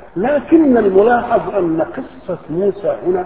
لكن الملاحظ ان قصه موسى هنا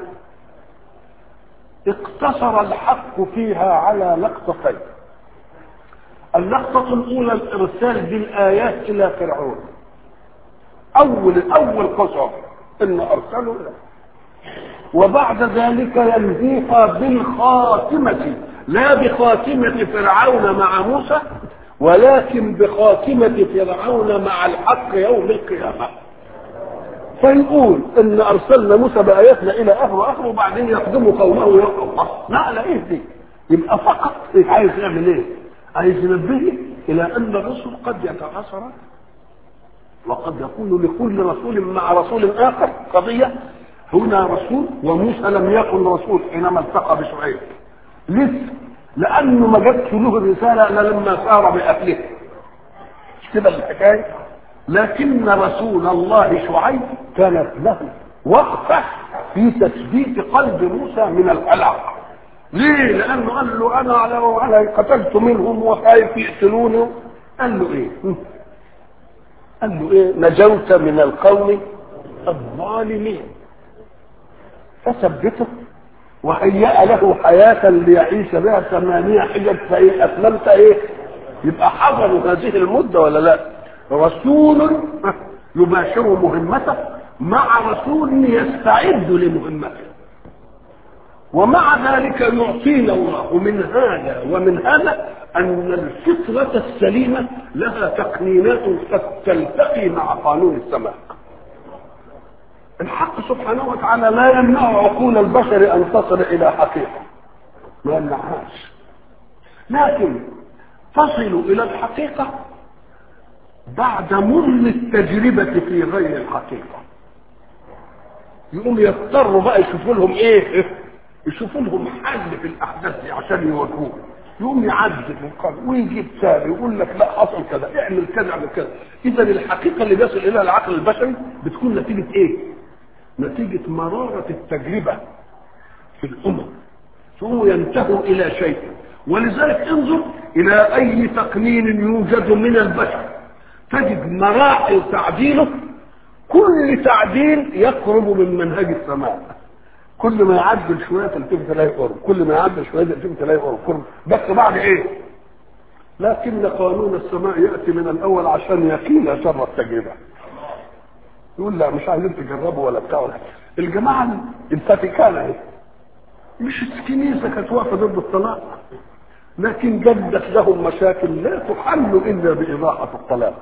اقتصر الحق فيها على لقطتين اللقطة الأولى الإرسال بالآيات إلى فرعون أول أول قصر إن أرسلوا إليه وبعد ذلك ينهيها بالخاتمة لا بخاتمة فرعون مع موسى ولكن بخاتمة فرعون مع الحق يوم القيامة فيقول ان ارسلنا موسى باياتنا الى اخر اخر وبعدين يخدموا قومه ويلقوا الله لا لا ايه دي يبقى فقط عايز يعمل ايه عايز ينبهه الى ان الرسل قد يتعاصر وقد يكون لكل رسول مع رسول اخر قضيه هنا رسول وموسى لم يكن رسول حينما التقى بشعيب لسه لانه ما جاتش له الرساله الا لما سار باهله مش كده الحكايه لكن رسول الله شعيب كانت له وقفه في تثبيت قلب موسى من القلق ليه؟ لانه قال له انا على على قتلت منهم وخايف يقتلوني قال له ايه؟ قال له ايه؟ نجوت من القوم الظالمين فثبته وهيأ له حياة ليعيش بها ثمانية حجج فإن أتممت إيه؟ يبقى حضروا هذه المدة ولا لا؟ رسول يباشر مهمته مع رسول يستعد لمهمته ومع ذلك يعطينا الله من هذا ومن هذا أن الفطرة السليمة لها تقنينات قد تلتقي مع قانون السماء الحق سبحانه وتعالى لا يمنع عقول البشر أن تصل إلى حقيقة ما يمنعهاش لكن تصل إلى الحقيقة بعد مر التجربة في غير الحقيقة يقوم يضطروا بقى يشوفوا لهم ايه يشوفوا لهم حل في الاحداث دي عشان يواجهوه يقوم يعذب ويقال ويجيب ثاني يقول لك لا حصل كذا اعمل كذا اعمل كذا اذا الحقيقه اللي بيصل اليها العقل البشري بتكون نتيجه ايه؟ نتيجه مراره التجربه في الامم ثم ينتهوا الى شيء ولذلك انظر الى اي تقنين يوجد من البشر تجد مراحل تعديله كل تعديل يقرب من منهج السماء كل ما يعدل شويه تلتفت تلاقي قرب كل ما يعدل شويه تلتفت تلاقي قرب قرب بس بعد ايه لكن قانون السماء ياتي من الاول عشان يقينا شر التجربه يقول لا مش عايزين تجربوا ولا بتاع ولا الجماعه الفاتيكان اهي مش الكنيسه كانت واقفه ضد الطلاق لكن جدت لهم مشاكل لا تحل الا باضاحه الطلاق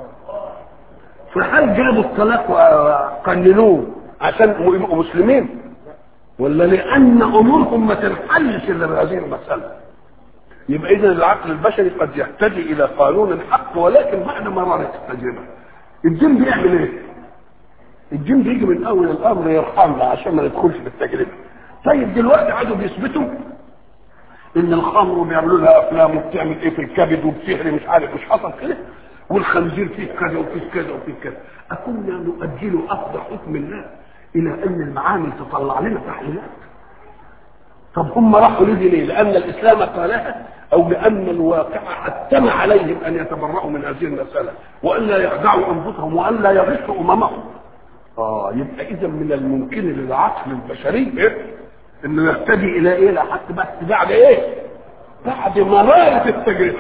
فهل جابوا الطلاق وقننوه عشان يبقوا مسلمين ولا لان امورهم ما تنحلش الا بهذه المساله يبقى اذا العقل البشري قد يهتدي الى قانون الحق ولكن بعد مراره التجربه الجن بيعمل ايه الجن بيجي من اول الامر يرحمنا عشان ما ندخلش في التجربه طيب دلوقتي قعدوا بيثبتوا ان الخمر بيعملوا لها افلام وبتعمل ايه في الكبد وبتهري مش عارف مش حصل كده والخنزير فيه كذا وفيه كذا وفيه كذا اكنا نؤجل اخذ حكم الله الى ان المعامل تطلع لنا تحليلات طب هم راحوا لدي ليه لان الاسلام قالها او لان الواقع حتم عليهم ان يتبرأوا من هذه المساله وان لا يخدعوا انفسهم وان لا يغشوا اممهم اه يبقى اذا من الممكن للعقل البشري إيه؟ انه يهتدي الى ايه لحد بس بعد ايه بعد مرارة التجربة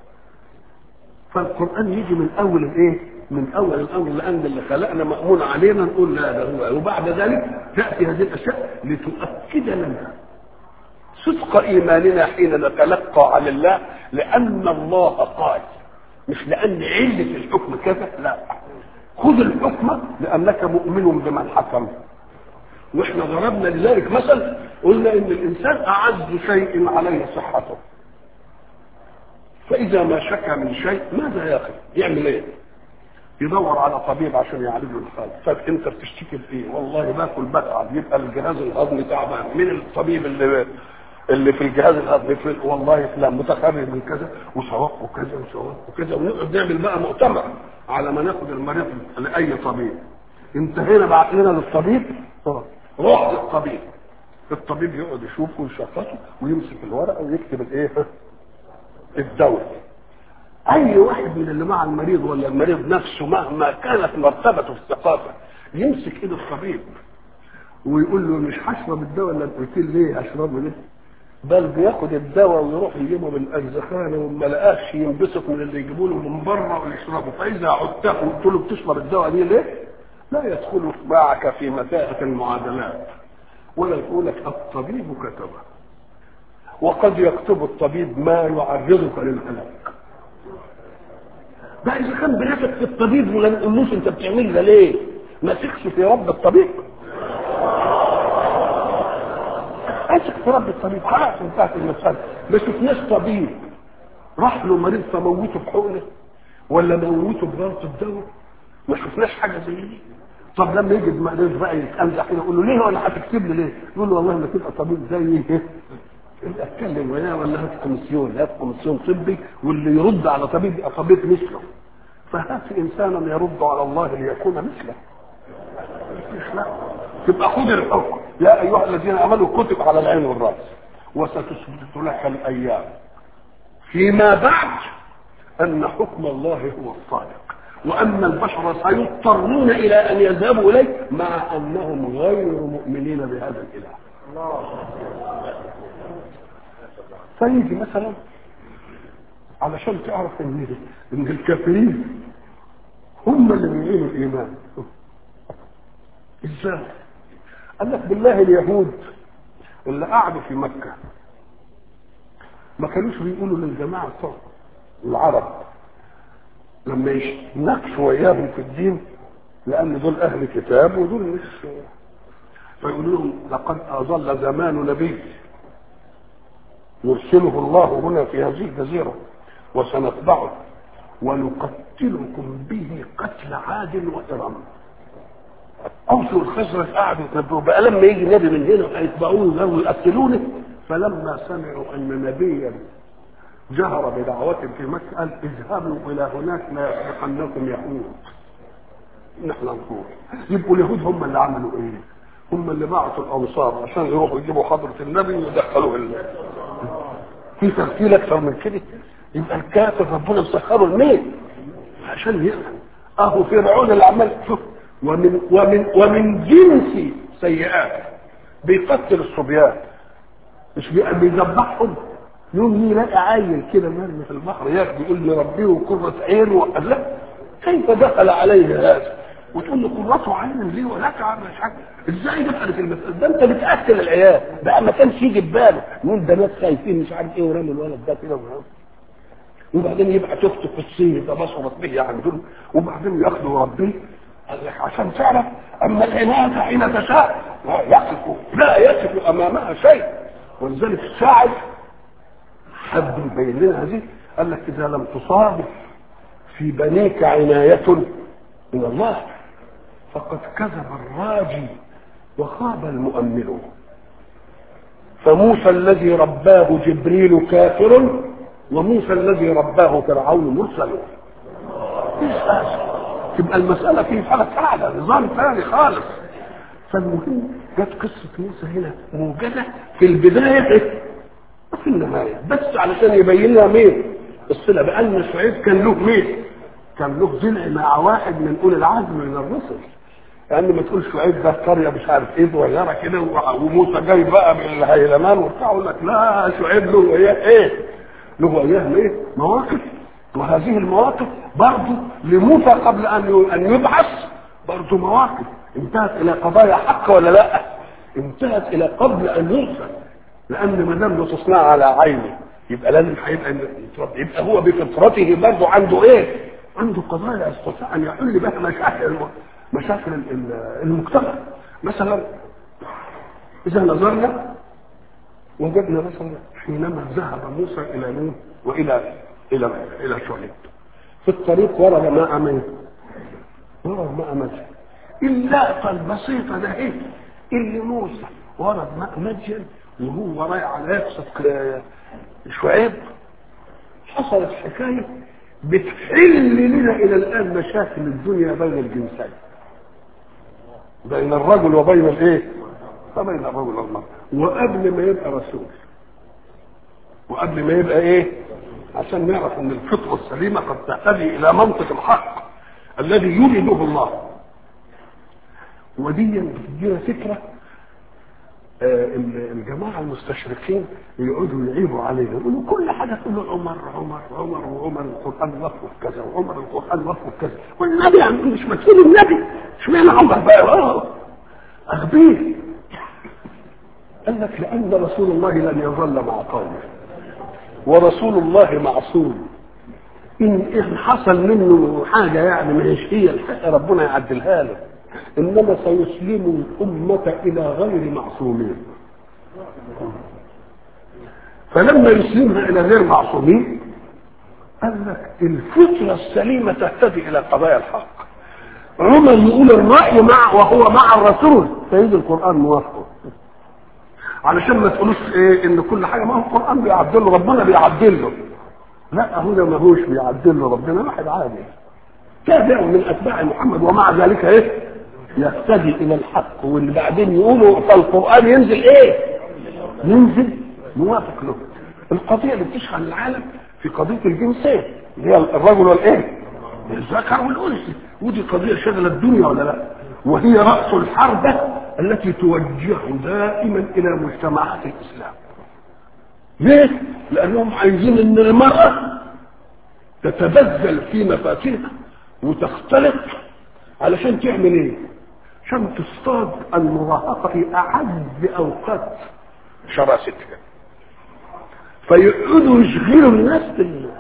فالقرآن يجي من أول الإيه؟ من أول الأمر لأن اللي خلقنا مأمون علينا نقول لا ده هو وبعد ذلك تأتي هذه الأشياء لتؤكد لنا صدق إيماننا حين نتلقى عن الله لأن الله قال مش لأن علة الحكم كذا لا خذ الحكم لأنك مؤمن بمن حكم واحنا ضربنا لذلك مثل قلنا ان الانسان اعز شيء عليه صحته فاذا ما شكى من شيء ماذا ياخذ يعمل ايه يدور على طبيب عشان يعالجه الحال طيب انت بتشتكي بايه والله باكل بتعب يبقى الجهاز الهضمي تعبان مين الطبيب اللي اللي في الجهاز الهضمي في والله فلان متخرج من كذا وسواق وكذا وسواق وكذا ونقعد نعمل بقى مؤتمر على ما ناخد المريض لاي طبيب انتهينا بعت لنا للطبيب روح للطبيب الطبيب يقعد يشوفه ويشخصه ويمسك الورقه ويكتب الايه الدواء اي واحد من اللي مع المريض ولا المريض نفسه مهما كانت مرتبته في الثقافه يمسك ايد الطبيب ويقول له مش هشرب الدواء اللي قلت لي ليه اشربه ليه بل بياخد الدواء ويروح يجيبه من الزخانه وما لقاش ينبسط من اللي يجيبوا له من بره ويشربه فاذا عدته وقلت له بتشرب الدواء دي ليه؟ لا يدخل معك في متاهه المعادلات ولا يقول لك الطبيب كتبه وقد يكتب الطبيب ما يعرضك للهلاك بقى اذا كان بنفسك في الطبيب ولا نقولوش انت بتعمل ده ليه؟ ما تخش في رب الطبيب امسك في رب الطبيب خلاص انتهت المسألة ما شفناش طبيب راح له مريض فموته بحقنه ولا موته بغلط الدواء ما شفناش حاجة زي دي طب لما يجي مريض بقى يتأمزح كده يقول له ليه ولا هتكتب لي ليه؟ يقول له والله ما تبقى طبيب زي ايه؟ اتكلم وياه ولا هات كوميسيون هات كوميسيون طبي واللي يرد على طبيب يبقى طبيب مثله فهات انسانا يرد على الله ليكون مثله مش لا تبقى خذ الحكم يا ايها الذين امنوا كتب على العين والراس وستثبت لك الايام فيما بعد ان حكم الله هو الصادق وان البشر سيضطرون الى ان يذهبوا اليه مع انهم غير مؤمنين بهذا الاله فيجي مثلا علشان تعرف ان ان الكافرين هم اللي بيعينوا الايمان ازاي قال لك بالله اليهود اللي قعدوا في مكة ما كانوش بيقولوا للجماعة بتوع العرب لما يناقشوا وياهم في الدين لأن دول أهل كتاب ودول مش فيقولوا لهم لقد أظل زمان نبي يرسله الله هنا في هذه الجزيرة وسنتبعه ونقتلكم به قتل عاد وإرم اوس والخزرج قعدوا يتنبؤوا بقى لما يجي نبي من هنا هيتبعوه ويقتلونه فلما سمعوا ان نبيا جهر بدعوة في مكة قال اذهبوا الى هناك لا يسبقنكم يهود نحن نروح يبقوا اليهود هم اللي عملوا ايه؟ هم اللي بعثوا الانصار عشان يروحوا يجيبوا حضرة النبي ويدخلوه ال... في ترتيل اكثر من كده يبقى الكافر ربنا مسخره لمين؟ عشان يفهم اهو فرعون اللي عمال شوف ومن ومن ومن جنس سيئات بيقتل الصبيان مش بيذبحهم يوم يلاقي عيل كده مرمي في البحر ياكل يقول لي ربيه قرة عين وقال لا كيف دخل عليه هذا وتقول له قرة عين ليه ولا مش حاجه ازاي دخلت المسألة ده انت بتقتل العيال بقى ما كانش يجي في باله يقول ده ناس خايفين مش عارف ايه ورموا الولد ده كده وبعدين يبقى تكتب في الصين ده بصرت به عندهم وبعدين ياخدوا ربيه قال لك عشان تعرف اما العناية حين تشاء لا يقف لا يقف امامها شيء ولذلك الشاعر حب يبين لنا هذه قال لك اذا لم تصادف في بنيك عناية من الله فقد كذب الراجي وخاب المؤمل فموسى الذي رباه جبريل كافر وموسى الذي رباه فرعون مرسل تبقى المسألة في حالة أعلى نظام ثاني خالص فالمهم جت قصة موسى هنا موجودة في البداية وفي النهاية بس علشان يبين لنا مين الصلة بأن شعيب كان له مين كان له ضلع مع واحد من أولي العزم من الرسل لأن يعني ما تقول شعيب ده قرية مش عارف إيه صغيرة كده وموسى جاي بقى من الهيلمان وبتاع يقول لك لا شعيب له وياه إيه له اياه ايه مواقف وهذه المواقف برضه لموسى قبل ان ان يبعث برضه مواقف انتهت الى قضايا حق ولا لا انتهت الى قبل ان يرسل لان ما دام تصنع على عينه يبقى لازم هيبقى يبقى هو بفطرته برضه عنده ايه عنده قضايا يستطيع ان يحل بها مشاكل مشاكل المجتمع مثلا اذا نظرنا وجدنا مثلا حينما ذهب موسى الى نوح والى الى الى شعيب في الطريق ورد ماء من ورد ماء مدين اللقطة البسيطة ده ايه اللي موسى ورد ماء مدين وهو رايح على يقصد شعيب حصلت حكاية بتحل لنا الى الان مشاكل الدنيا بين الجنسين بين الرجل وبين الايه وبين الرجل والمرأة وقبل ما يبقى رسول وقبل ما يبقى ايه عشان نعرف ان الفطره السليمه قد تهتدي الى منطق الحق الذي يريده الله ودي بتدينا فكره آه، ال- الجماعه المستشرقين يقعدوا يعيبوا علينا يقولوا كل حاجه تقول له عمر عمر عمر وعمر القران وقفه كذا وعمر القران وقفه كذا والنبي يعني مش مسؤول النبي اشمعنى عمر بقى آه، اغبيه قال لك لان رسول الله لن يظل مع قومه ورسول الله معصوم ان إن حصل منه حاجه يعني مش هي الحق ربنا يعدلها له انما سيسلم الامه الى غير معصومين فلما يسلمها الى غير معصومين قال لك الفطره السليمه تهتدي الى قضايا الحق عمر يقول الراي مع وهو مع الرسول فيجي القران موافقه علشان ما تقولوش ايه ان كل حاجه ما هو القران بيعدل له ربنا بيعدل له لا هنا ما هوش بيعدل له ربنا واحد عادي تابع من اتباع محمد ومع ذلك ايه يهتدي الى الحق واللي بعدين يقولوا فالقران ينزل ايه ينزل موافق له القضيه اللي بتشغل العالم في قضيه الجنسين اللي هي الرجل والايه الذكر والانثى ودي قضيه شغله الدنيا ولا لا وهي راس الحربه التي توجه دائما الى مجتمعات الاسلام ليه لانهم عايزين ان المراه تتبذل في مفاتنها وتختلط علشان تعمل ايه عشان تصطاد المراهقه في اعز اوقات شراستها فيقعدوا يشغلوا الناس بال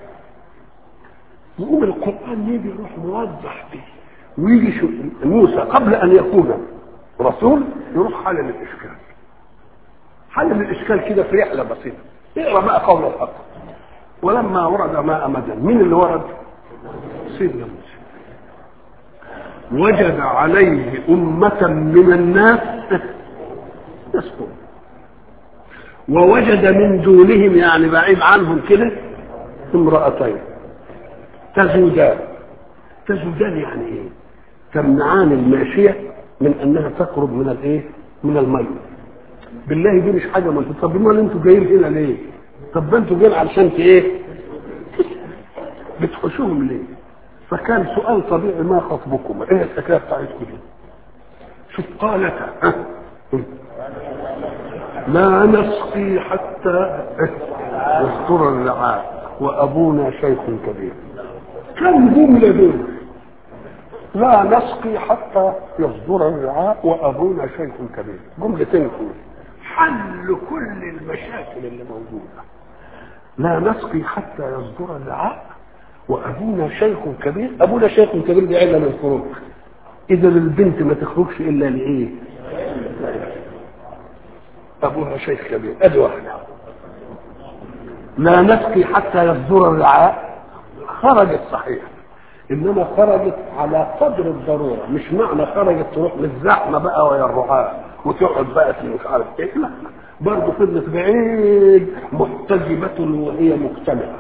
يقوم القران يجي يروح موضح دي ويجي شو موسى قبل ان يكون رسول يروح حل الاشكال حل الاشكال كده في رحله بسيطه اقرا بقى قول الحق ولما ورد ماء مدن مين اللي ورد سيدنا موسى وجد عليه أمة من الناس يسكن ووجد من دونهم يعني بعيد عنهم كده امرأتين تزودان تزودان يعني ايه تمنعان الماشية من انها تقرب من الايه من المية بالله دي مش حاجة ملتزمة طب امال انتوا جايين هنا ليه طب ده انتوا جايين علشان ايه بتحشوهم ليه فكان سؤال طبيعي ما خطبكم ايه الحكايه بتاعتكم دي شوف قالتا ها؟ لا نسقي حتى يستر الرعاء وابونا شيخ كبير كم جمله دول لا نسقي حتى يصدر الرعاء وابونا شيخ كبير جملتين كده حل كل المشاكل اللي موجوده لا نسقي حتى يصدر الرعاء وابونا شيخ كبير ابونا شيخ كبير دي عله للخروج اذا البنت ما تخرجش الا لايه ابوها شيخ كبير ادي واحده لا نسقي حتى يصدر الرعاء خرجت صحيح انما خرجت على قدر الضروره مش معنى خرجت تروح للزحمه بقى ويا الرعاء وتقعد بقى في مش عارف ايه لا برضه فضلت بعيد محتجبه وهي مجتمعه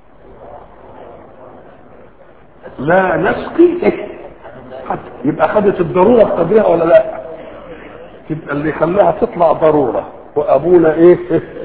لا نسقي حتى يبقى خدت الضروره بقدرها ولا لا يبقى اللي خلاها تطلع ضروره وابونا ايه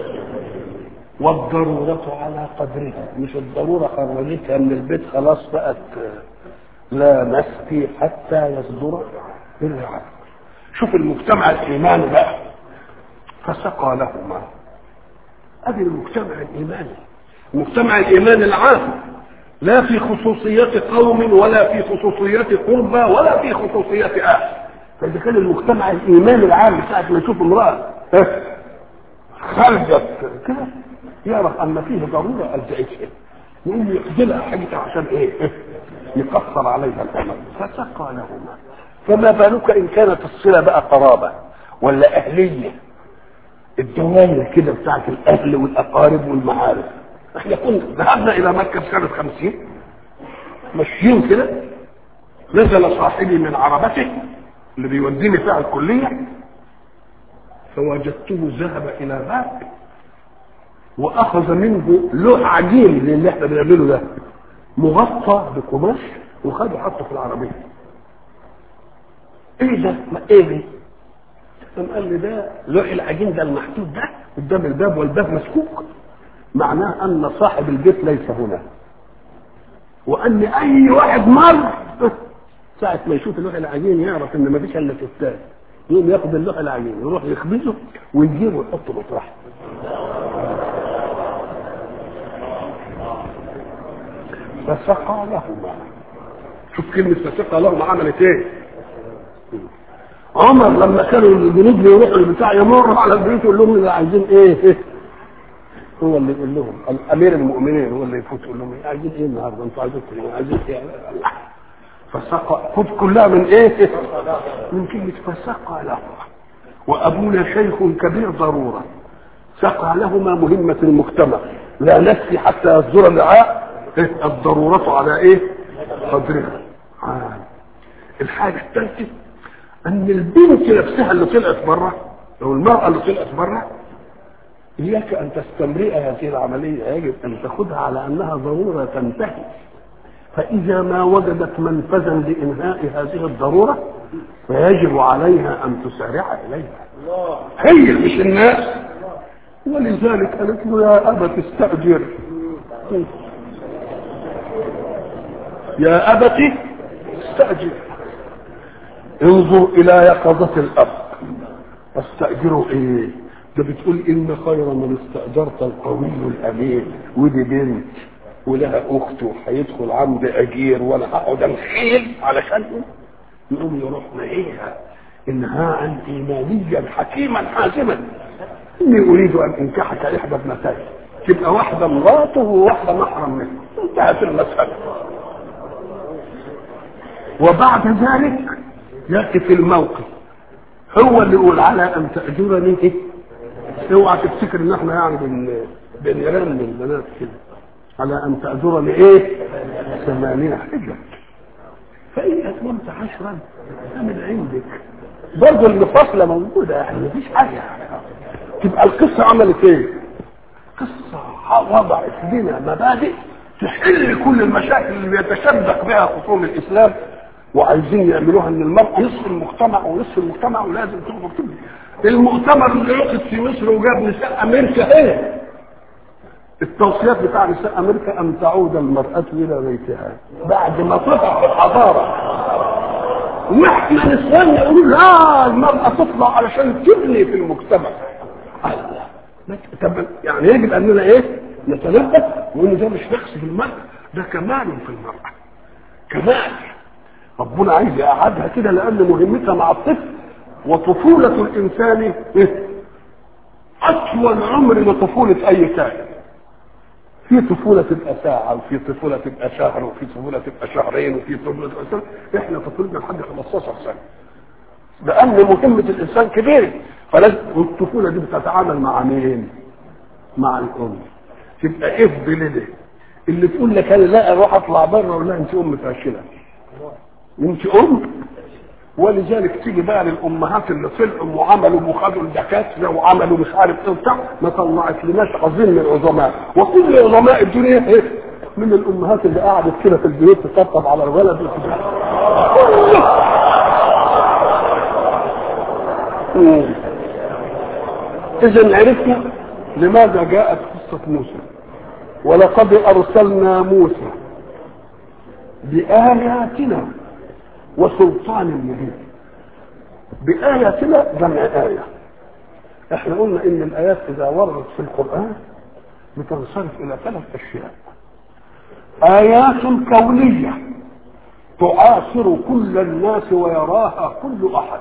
والضرورة على قدرها مش الضرورة خرجتها من البيت خلاص بقت لا نسقي حتى يصدر الرعاء شوف المجتمع الايماني بقى فسقى لهما ادي المجتمع الايماني المجتمع الايماني العام لا في خصوصيات قوم ولا في خصوصيات قربى ولا في خصوصيات اهل فاذا كان المجتمع الايماني العام ساعه ما يشوف امراه خرجت كده يعرف ان فيه ضروره الزعجها يقوم يخجلها حاجه عشان ايه يقصر عليها الامر فسقى لهما فما بالك ان كانت الصله بقى قرابه ولا اهليه الدوائر كده بتاعت الاهل والاقارب والمعارف احنا كنا ذهبنا الى مكه في سنه خمسين ماشيين كده نزل صاحبي من عربته اللي بيوديني فيها الكليه فوجدته ذهب الى باب واخذ منه لوح عجين اللي احنا بنعمله ده مغطى بقماش وخده حطه في العربيه ايه ده ما ايه ده قام قال لي ده لوح العجين ده المحطوط ده قدام الباب والباب مسكوك معناه ان صاحب البيت ليس هنا وان اي واحد مر ساعة ما يشوف اللوح العجين يعرف ان مفيش الا ستات يقوم ياخد اللوح العجين يروح يخبزه ويجيبه ويحطه مطرحه فسقى لهما شوف كلمة فسقى لهما عملت ايه عمر لما كانوا الجنود يروحوا البتاع يمروا على البيوت يقول لهم اللي عايزين ايه هو اللي يقول لهم الامير المؤمنين هو اللي يفوت يقول لهم عايزين ايه النهارده انتوا عايزين ايه عايزين ايه فسقى خد كلها من ايه من كلمة فسقى لهما وابونا شيخ كبير ضرورة سقى لهما مهمة المجتمع لا نفسي حتى يصدر الرعاء الضرورة على ايه قدرها آه. الحاجة الثالثة ان البنت نفسها اللي طلعت بره او المرأة اللي طلعت بره اياك ان تستمرئ هذه العملية يجب ان تاخذها على انها ضرورة تنتهي فاذا ما وجدت منفذا لانهاء هذه الضرورة فيجب عليها ان تسارع اليها هي مش الناس ولذلك قالت له يا ابت استاجر يا ابت استاجر انظر الى يقظة الاب استأجره ايه ده بتقول ان خير من استأجرت القوي الامين ودي بنت ولها اخت وهيدخل عمد اجير وانا هقعد انخيل علشان يقوم يروح معيها انهاء ايمانيا حكيما حازما اني اريد ان انكحك احدى ابنتي تبقى واحده مراته وواحده محرم منه انتهت المساله وبعد ذلك ياتي في الموقف هو اللي يقول على ان تاجرني ايه اوعى تفتكر ان احنا يعني بن بنرن البنات كده على ان تاجرني ايه ثمانين حجه فان اتممت عشرا فمن عندك برضه المفاصله موجوده يعني مفيش حاجه تبقى القصه عملت ايه قصه وضعت لنا مبادئ تحل كل المشاكل اللي بيتشبك بها خصوم الاسلام وعايزين يعملوها ان المرأة نصف المجتمع ونصف المجتمع ولازم تخرج تبني المؤتمر اللي عقد في مصر وجاب نساء امريكا ايه التوصيات بتاع نساء امريكا ان تعود المرأة الى بيتها بعد ما تطلع الحضارة واحنا نسوان نقول لا المرأة تطلع علشان تبني في المجتمع الله طب يعني يجب اننا ايه نتنبه وان ده مش نقص في المرأة ده كمال في المرأة كمال ربنا عايز يقعدها كده لان مهمتها مع الطفل وطفولة الانسان إيه؟ اطول عمر لطفولة اي كائن في طفولة تبقى ساعة وفي طفولة تبقى شهر وفي طفولة تبقى شهرين وفي طفولة تبقى سنة احنا طفولتنا لحد 15 سنة لان مهمة الانسان كبيرة فلازم الطفولة دي بتتعامل مع مين؟ مع الام تبقى ايه بلده اللي تقول لك انا لا اروح اطلع بره ولا انت ام فاشله انت ام ولذلك تيجي بقى للامهات اللي طلعوا وعملوا وخدوا الدكاتره وعملوا مش عارف ايه وبتاع ما طلعت لناش عظيم من العظماء وكل علماء الدنيا ايه من الامهات اللي قعدت كده في البيوت تطبطب على الولد اذا عرفنا لماذا جاءت قصه موسى ولقد ارسلنا موسى بآياتنا وسلطان مبين بآياتنا جمع آية احنا قلنا ان الآيات إذا وردت في القرآن بتنصرف إلى ثلاث أشياء آيات كونية تعاصر كل الناس ويراها كل أحد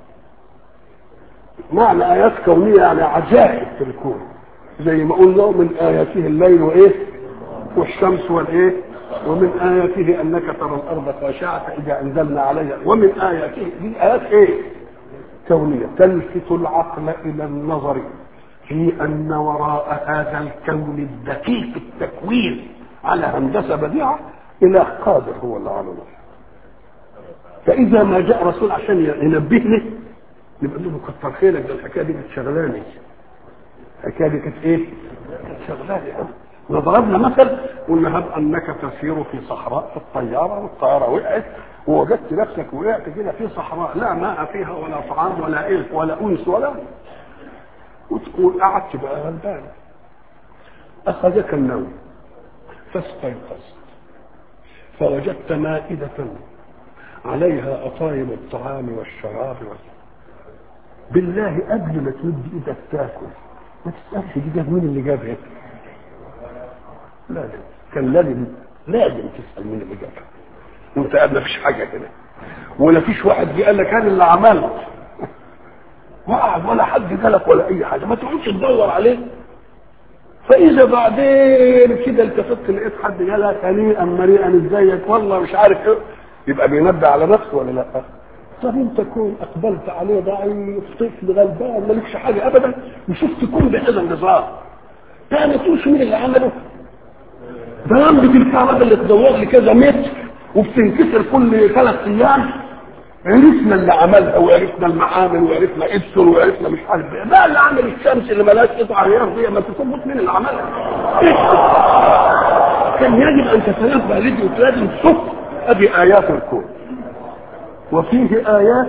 معنى آيات كونية يعني عجائب في الكون زي ما قلنا من آياته الليل وإيه والشمس والإيه ومن آياته أنك ترى الأرض خاشعة إذا أنزلنا عليها ومن آياته دي آيات إيه؟ كونية تلفت العقل إلى النظر في أن وراء هذا الكون الدقيق التكوين على هندسة بديعة إله قادر هو اللي عمله فإذا ما جاء رسول عشان ينبهني نبقى له كتر خيرك ده الحكاية دي كانت شغلاني الحكاية دي كانت إيه؟ كانت شغلاني وضربنا مثل قلنا هب انك تسير في صحراء في الطياره والطياره وقعت ووجدت نفسك وقعت كده في صحراء لا ماء فيها ولا طعام ولا الف ولا انس ولا وتقول قعدت بقى غلبان اخذك النوم فاستيقظت فوجدت مائدة عليها أطايب الطعام والشراب وال... بالله قبل ما تمد ايدك تاكل ما تسألش دي جاب مين اللي جابها لا لا كان لازم لازم تسأل مين اللي جابها وانت قاعد ما فيش حاجة كده ولا فيش واحد جه قال لك انا اللي عملت وقعد ولا حد جالك ولا اي حاجة ما تقعدش تدور عليه فاذا بعدين كده التفت لقيت حد قالك هنيئا مريئا ازيك والله مش عارف ايه يبقى بينبه على نفسه ولا لا طب انت كون اقبلت عليه ضعيف طفل غلبان مالكش حاجه ابدا وشفت كون بهذا النظام ده ما تقولش مين اللي عمله ده لمبه الكهرباء اللي تدور لي كذا متر وبتنكسر كل ثلاث ايام عرفنا اللي عملها وعرفنا المعامل وعرفنا ادسون وعرفنا مش عارف ايه ده اللي عمل الشمس اللي ملهاش قطع غيار دي ما تثبت مين اللي عملها كان يجب ان تتنبه لدي لازم تصف ادي ايات الكون وفيه ايات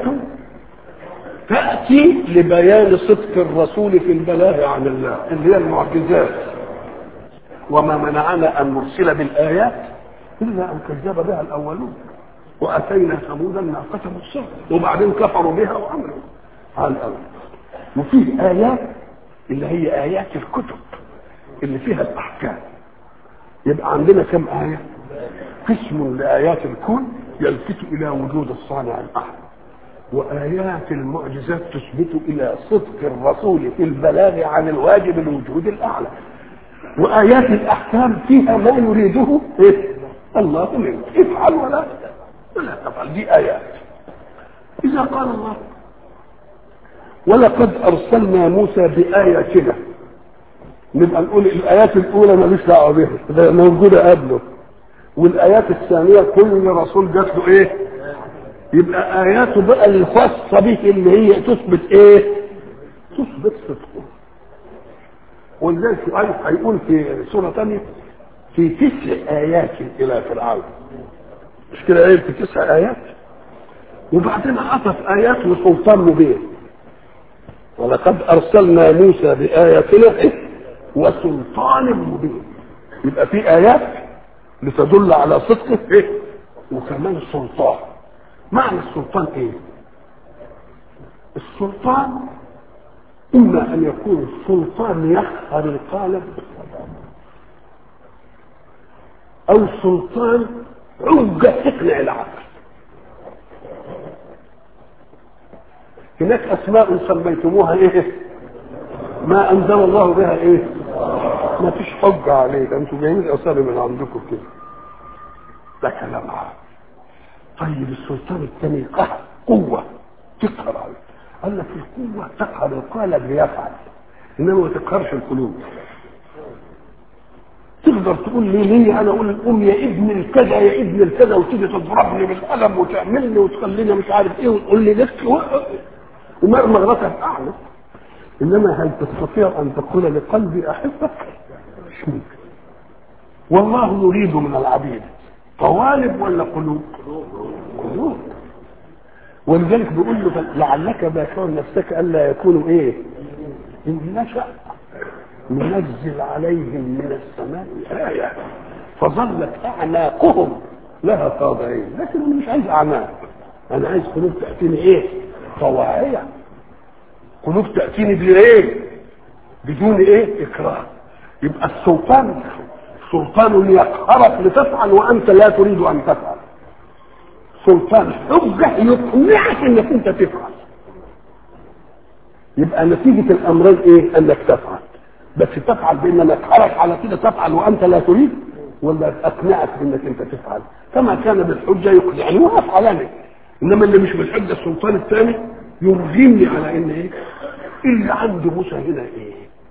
تاتي لبيان صدق الرسول في البلاغ عن الله اللي هي المعجزات وما منعنا ان نرسل بالايات الا ان كذب بها الاولون واتينا ثمود الناقه مبصره وبعدين كفروا بها وعملوا على الاول وفيه ايات اللي هي ايات الكتب اللي فيها الاحكام يبقى عندنا كم ايه قسم لايات الكون يلفت الى وجود الصانع الاحد وايات المعجزات تثبت الى صدق الرسول في البلاغ عن الواجب الوجود الاعلى وايات الاحكام فيها ما يريده إيه؟ الله منك افعل ولا ولا تفعل دي ايات اذا قال الله ولقد ارسلنا موسى باياتنا نبقى نقول الايات الاولى ماليش دعوه بها ده موجوده قبله والايات الثانيه كل رسول جات له ايه يبقى اياته بقى الخاصه به اللي هي تثبت ايه تثبت صدقه ولذلك سؤال هيقول في سوره ثانيه في تسع ايات الى فرعون مش كده ايه في تسع ايات وبعدين عطف ايات وسلطان مبين ولقد ارسلنا موسى باياتنا وسلطان مبين يبقى في ايات لتدل على صدقه ايه وكمان سلطان معنى السلطان ايه السلطان اما ان يكون سلطان يقهر القالب او سلطان عجة تقنع العقل هناك اسماء سميتموها ايه ما انزل الله بها ايه ما فيش حجة عليه انتوا جايين اسامي من عندكم كده ده كلام عام طيب السلطان الثاني قهر قوة تقهر عليه قال لك القوة تقهر القالب ليفعل انما ما تقهرش القلوب تقدر تقول لي ليه انا اقول الام يا ابن الكذا يا ابن الكذا وتيجي تضربني بالقلم وتعملني وتخليني مش عارف ايه وتقول لي لك ومرمغ راسك اعلى انما هل تستطيع ان تقول لقلبي احبك مش ممكن والله يريد من العبيد قوالب ولا قلوب قلوب ولذلك بيقول له لعلك باكع نفسك الا يكونوا ايه ان نشا ننزل عليهم من السماء آية فظلت أعناقهم لها خاضعين لكن أنا مش عايز أعناق أنا عايز قلوب تأتيني إيه؟ طواعية قلوب تأتيني بإيه؟ بدون إيه؟ إكراه يبقى السلطان سلطان يقهرك لتفعل وأنت لا تريد أن تفعل سلطان حجة يقنعك إنك أنت تفعل يبقى نتيجة الأمرين إيه؟ أنك تفعل بس تفعل بان انا اتحرك على كده تفعل وانت لا تريد ولا اقنعك بانك انت تفعل كما كان بالحجه يقنعني وافعلني انما اللي مش بالحجه السلطان الثاني يرغمني على ان ايه اللي عند موسى هنا ايه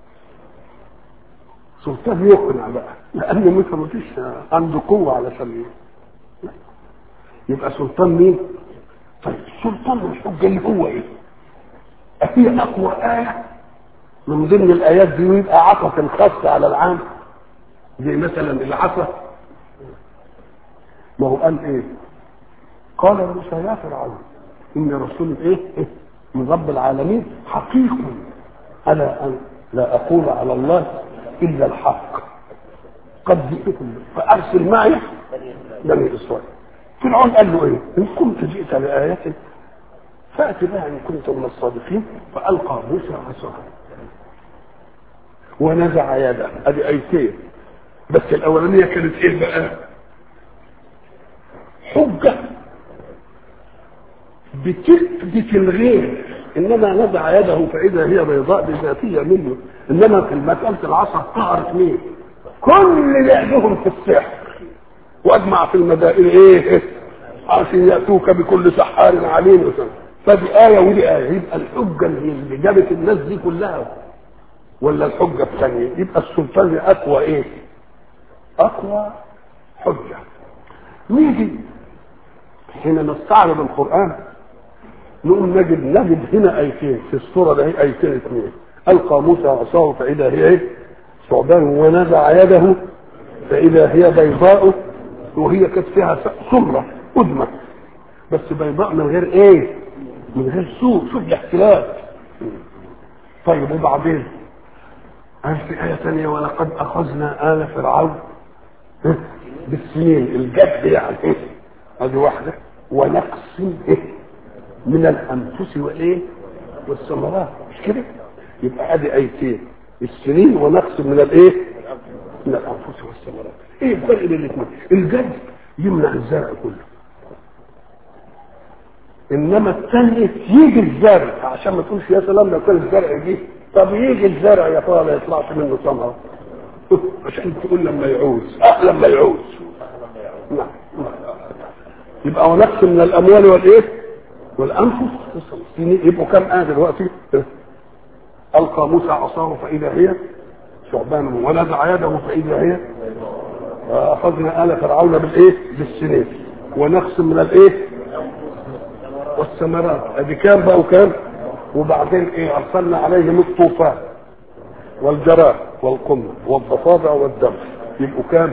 سلطان يقنع بقى لان موسى ما فيش عنده قوه علشان ايه يبقى سلطان مين طيب سلطان الحجه اللي هو ايه هي اقوى ايه من ضمن الايات دي يبقى عطف الخاص على العام زي مثلا العصا ما هو قال ايه قال موسى يا فرعون ان رسول ايه, إيه؟ من رب العالمين حقيق على ان لا اقول على الله الا الحق قد جئتكم فارسل معي بني اسرائيل فرعون قال له ايه ان كنت جئت بآية فأت بها إن كنت من الصادقين فألقى موسى عصاه ونزع يده ادي ايتين بس الاولانيه كانت ايه بقى حجه بتثبت الغير انما نزع يده فاذا هي بيضاء بذاتيه منه انما في مساله العصا طهرت مين كل لعبهم في السحر واجمع في المدائن ايه عشان ياتوك بكل سحار عليم فدي ايه ودي ايه يبقى الحجه اللي جابت الناس دي كلها ولا الحجة الثانية يبقى السلطان أقوى إيه؟ أقوى حجة نيجي حين نستعرض القرآن نقوم نجد نجد هنا آيتين في السورة ده هي آيتين اثنين ألقى موسى عصاه فإذا هي إيه؟ ثعبان ونزع يده فإذا هي بيضاء وهي كانت فيها سمرة أدمة بس بيضاء من غير إيه؟ من غير سوء شوف الاختلاف طيب وبعدين قال في آية ثانية ولقد أخذنا آل فرعون بالسنين الجد يعني هذه واحدة ونقص من الأنفس وإيه والثمرات مش كده يبقى ادي ايتين السنين ونقص من الايه من الانفس والثمرات ايه الفرق بين الاثنين الجد يمنع الزرع كله انما الثاني يجي الزرع عشان ما تقولش يا سلام لو كان الزرع جه طب يجي الزرع يا ترى ما يطلعش منه ثمره عشان تقول لما يعوز اه لما يعوز نعم يبقى ونقص من الاموال والايه والانفس يبقوا كم ايه دلوقتي القى موسى عصاه فاذا هي ثعبان ونزع يده فاذا هي اخذنا ال فرعون بالايه بالسنين ونقص من الايه والثمرات ادي كام بقى وكام وبعدين ايه ارسلنا عليهم الطوفان والجراد والقمل والضفادع والدم يبقوا كام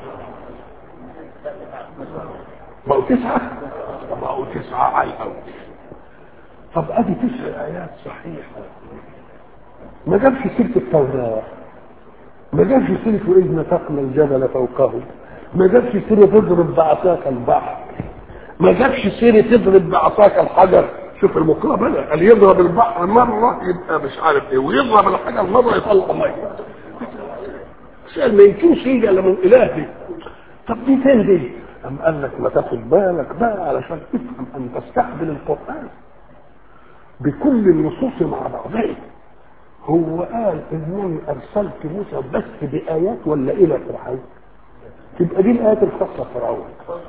بقوا تسعة بقوا تسعة عي أوي طب ادي تسع ايات صحيحة ما جابش سيرة التوراة ما جابش سيرة وإذ نتقنا الجبل فوقه ما جابش سيرة تضرب بعصاك البحر ما جابش سيرة تضرب بعصاك الحجر شوف المقابلة قال يضرب البحر مرة يبقى مش عارف ايه ويضرب الحجر مرة يطلع مية سؤال ما يمكنش يجي الا من اله دي طب دي فين دي؟ أم قال لك ما تاخد بالك بقى علشان تفهم أن تستقبل القرآن بكل النصوص مع بعضها هو قال إنني أرسلت موسى بس بآيات ولا إلى فرعون تبقى دي الآيات الخاصة فرعون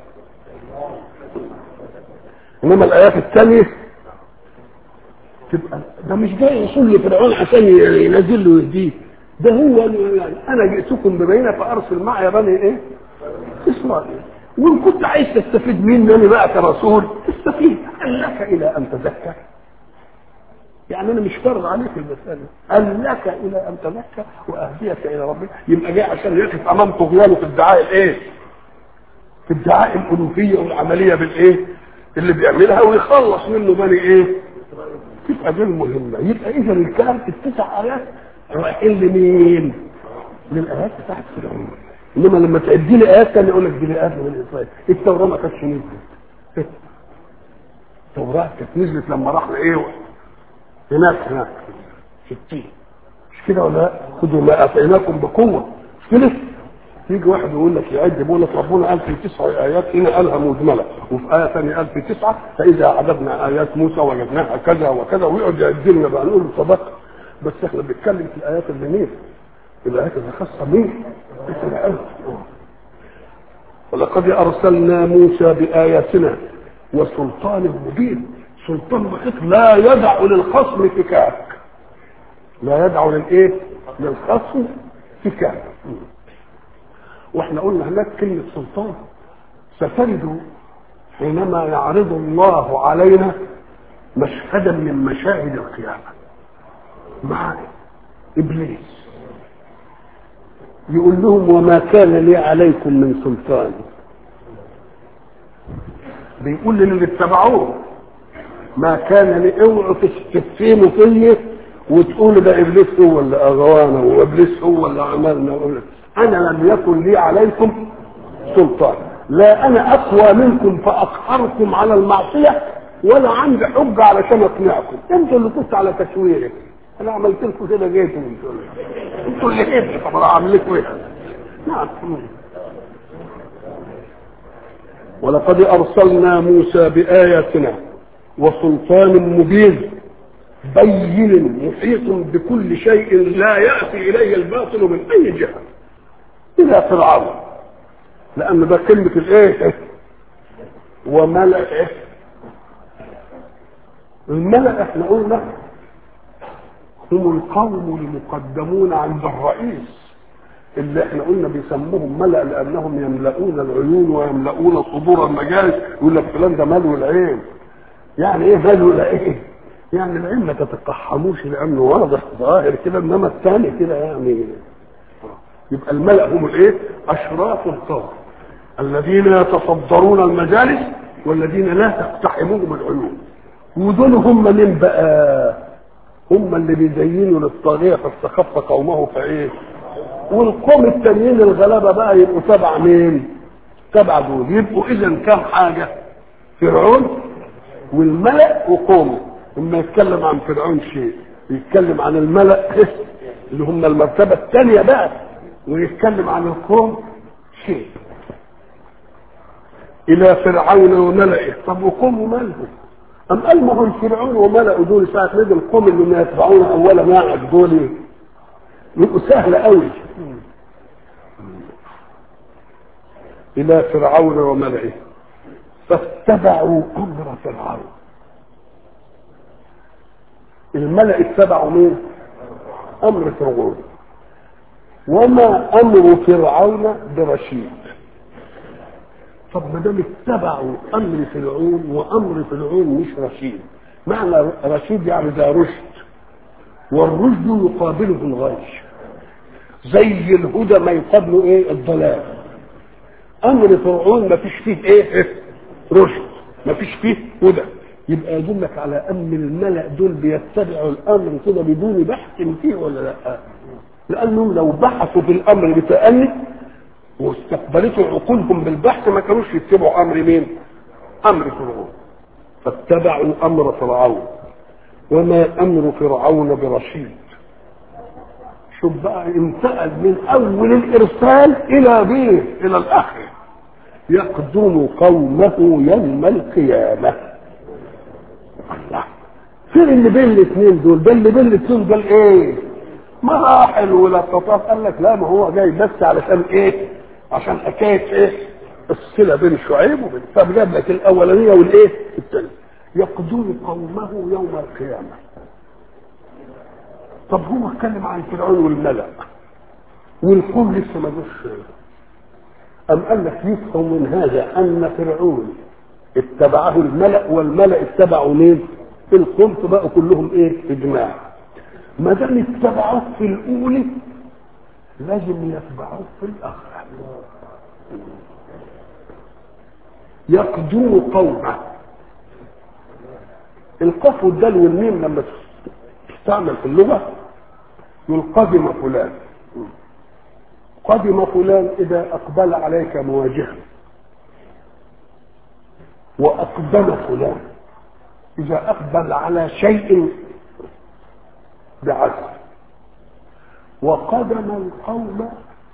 إنما الآيات الثانية تبقى ده مش جاي يصل لفرعون عشان ينزل له يهديه ده هو يعني انا جئتكم ببينه فارسل معي بني ايه؟ اسرائيل وان كنت عايز تستفيد مني انا بقى كرسول استفيد هل لك الى ان تزكى؟ يعني انا مش فرض عليك المساله هل لك الى ان تزكى واهديك الى ربك يبقى جاي عشان يقف امام طغيانه في ادعاء الايه؟ في ادعاء الالوهيه والعمليه بالايه؟ اللي بيعملها ويخلص منه بني ايه؟ تبقى دي المهمه يبقى اذا الكلام في التسع ايات رايحين لمين؟ للايات بتاعت فرعون انما لما تعدي لي ايات تانية يقول لك دي ايات من اسرائيل التوراه ما كانتش نزلت التوراه كانت نزلت لما راح لايه؟ هناك هناك في التين مش كده ولا لا؟ خذوا ما اتيناكم بقوه مش كده؟ يجي واحد يقول لك يعد بيقول لك ربنا قال في تسع ايات هنا قالها مجمله وفي ايه ثانيه قال في تسعه فاذا عددنا ايات موسى وجدناها كذا وكذا ويقعد يعد لنا بقى نقول صدق بس احنا بنتكلم في الايات اللي مين؟ الايات اللي خاصه مين؟ ولقد ارسلنا موسى باياتنا وسلطان مبين سلطان محيط لا يدع للخصم فكاك لا يدع للايه؟ للخصم فكاك واحنا قلنا هناك كلمة سلطان ستجد حينما يعرض الله علينا مشهدا من مشاهد القيامة مع إبليس يقول لهم وما كان لي عليكم من سلطان بيقول للي اتبعوه ما كان لي اوعوا تستفهموا فيا وتقولوا ده ابليس هو اللي اغوانا وابليس هو اللي عملنا وإبليس. انا لم يكن لي عليكم سلطان لا انا اقوى منكم فاقهركم على المعصيه ولا عندي حجه علشان اقنعكم انتوا اللي كنتوا على تشويري انا عملت لكم كده جيتوا انتوا انتوا اللي جيتوا طب انا اعمل لكم ايه نعم ولقد ارسلنا موسى باياتنا وسلطان مبين بين محيط بكل شيء لا ياتي اليه الباطل من اي جهه الى فرعون لان ده كلمه الايه وملئه الملأ احنا قلنا هم القوم المقدمون عند الرئيس اللي احنا قلنا بيسموهم ملأ لانهم يملؤون العيون ويملؤون صدور المجالس يقول لك فلان ده ملو العين يعني ايه ملو العين؟ يعني العين ما تتقحموش لانه واضح ظاهر كده انما الثاني كده يعني يبقى الملأ هم الايه؟ اشراف القوم الذين يتصدرون المجالس والذين لا تقتحمهم العيون ودول هم من بقى هم اللي بيزينوا للطاغيه فاستخف قومه فايه والقوم التانيين الغلابه بقى يبقوا تبع مين تبع دول يبقوا اذا كام حاجه فرعون والملأ وقومه لما يتكلم عن فرعون شيء يتكلم عن الملأ اللي هم المرتبه الثانيه بقى ويتكلم عن القوم شيء الى فرعون وملئه طب وقومه مالهم أم قال ما هو الفرعون وملأوا دول ساعة نادي القوم اللي ما يتبعون أول ما دول يبقوا سهلة قوي إلى فرعون وملئه فاتبعوا أمر فرعون الملأ اتبعوا مين؟ أمر فرعون وما أمر فرعون برشيد طب ما دام اتبعوا امر فرعون وامر فرعون مش رشيد معنى رشيد يعني ده رشد والرشد يقابله الغي زي الهدى ما يقابله ايه الضلال امر فرعون ما فيش فيه ايه رشد ما فيش فيه هدى يبقى يدلك على ان الملأ دول بيتبعوا الامر كده بدون بحث فيه ولا لا لانهم لو بحثوا في الامر بتأني واستقبلته عقولهم بالبحث ما كانوش يتبعوا امر مين؟ امر فرعون فاتبعوا امر فرعون وما امر فرعون برشيد شوف بقى انتقل من اول الارسال الى بيه الى الاخر يقدم قومه يوم القيامه الله فين اللي بين الاثنين دول ده اللي بين الاثنين دول ايه مراحل ولقطات قال لك لا ما هو جاي بس علشان ايه عشان حكايه ايه الصله بين شعيب وبين فجاب لك الاولانيه والايه الثانيه يقدم قومه يوم القيامه طب هو اتكلم عن فرعون والملأ والقوم لسه ما جوش أم قال لك يفهم من هذا أن فرعون اتبعه الملأ والملأ اتبعوا مين؟ القوم بقوا كلهم ايه؟ إجماع ما دام اتبعوه في الأولى لازم يتبعوه في الآخرة يقدم قومه القاف والدال والميم لما تستعمل في اللغة يقول قدم فلان قدم فلان إذا أقبل عليك مواجهة وأقدم فلان إذا أقبل على شيء بعزم وقدم القوم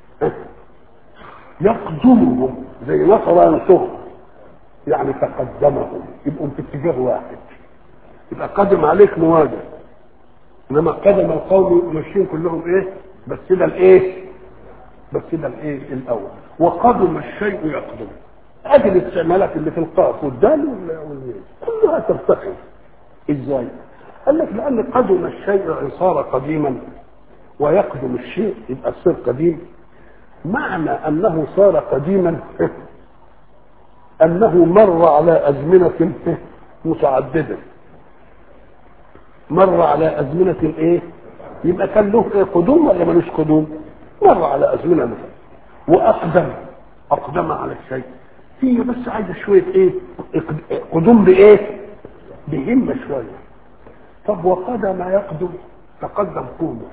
يقدمهم زي نصر ينصرهم يعني تقدمهم يبقوا في اتجاه واحد يبقى قدم عليك مواجهه انما قدم القوم ماشيين كلهم ايه بس ده الايه بس ده الايه الاول وقدم الشيء يقدم ادي الاستعمالات اللي في القاف والدال والميم كلها ترتقي ازاي قال لك لان قدم الشيء صار قديما ويقدم الشيء يبقى الصير قديم معنى انه صار قديما انه مر على ازمنه متعدده مر على ازمنه ايه يبقى كان له ايه قدوم ولا ملوش قدوم مر على ازمنه مثلا واقدم اقدم على الشيء هي بس عايزه شويه ايه قدوم بايه بهمه شويه طب وقدم يقدم تقدم قومه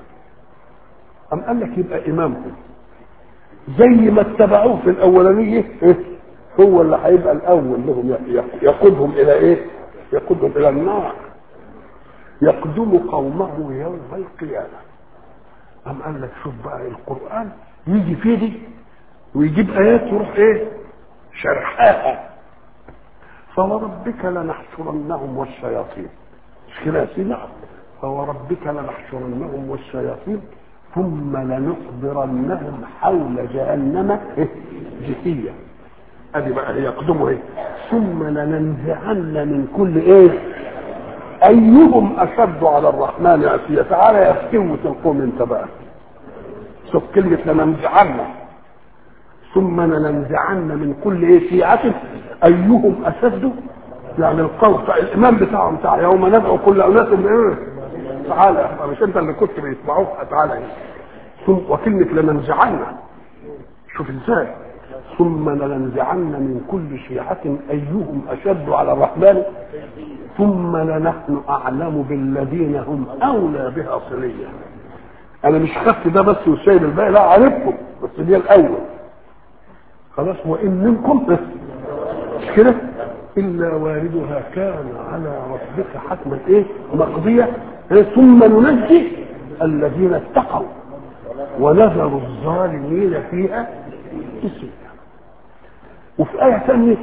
أم قال لك يبقى إمامكم زي ما اتبعوه في الأولانية هو اللي هيبقى الاول لهم يقودهم الى ايه يقودهم الى النار يقدم قومه يوم القيامه أم قال لك شوف بقى القرآن يجي فيه دي ويجيب آيات يروح إيه شرحاها فوربك لنحشرنهم والشياطين مش كده يا سيدي فوربك لنحشرنهم والشياطين ثم لنحضرنهم حول جهنم إيه؟ جثيا ادي بقى يقدموا ايه ثم لننزعن من كل ايه ايهم اشد على الرحمن عتيا تعالى يا فتوة القوم انت بقى شوف كلمة لننزعن ثم لننزعن من كل ايه شيعة ايهم اشد يعني القول الامام بتاعهم بتاع يوم ندعو كل اناس ايه تعالى مش انت اللي كنت بيسمعوك تعالى ثم وكلمة لننزعن شوف ازاي ثم لننزعن من كل شيعة أيهم أشد على الرحمن ثم لنحن أعلم بالذين هم أولى بها صليا أنا مش خدت ده بس وسايب الباقي لا عارفكم بس دي الأول خلاص وإن منكم بس مش كده إلا واردها كان على ربك حتما إيه مقضية ثم ننجي الذين اتقوا ونذر الظالمين فيها جثيا وفي آية ثانية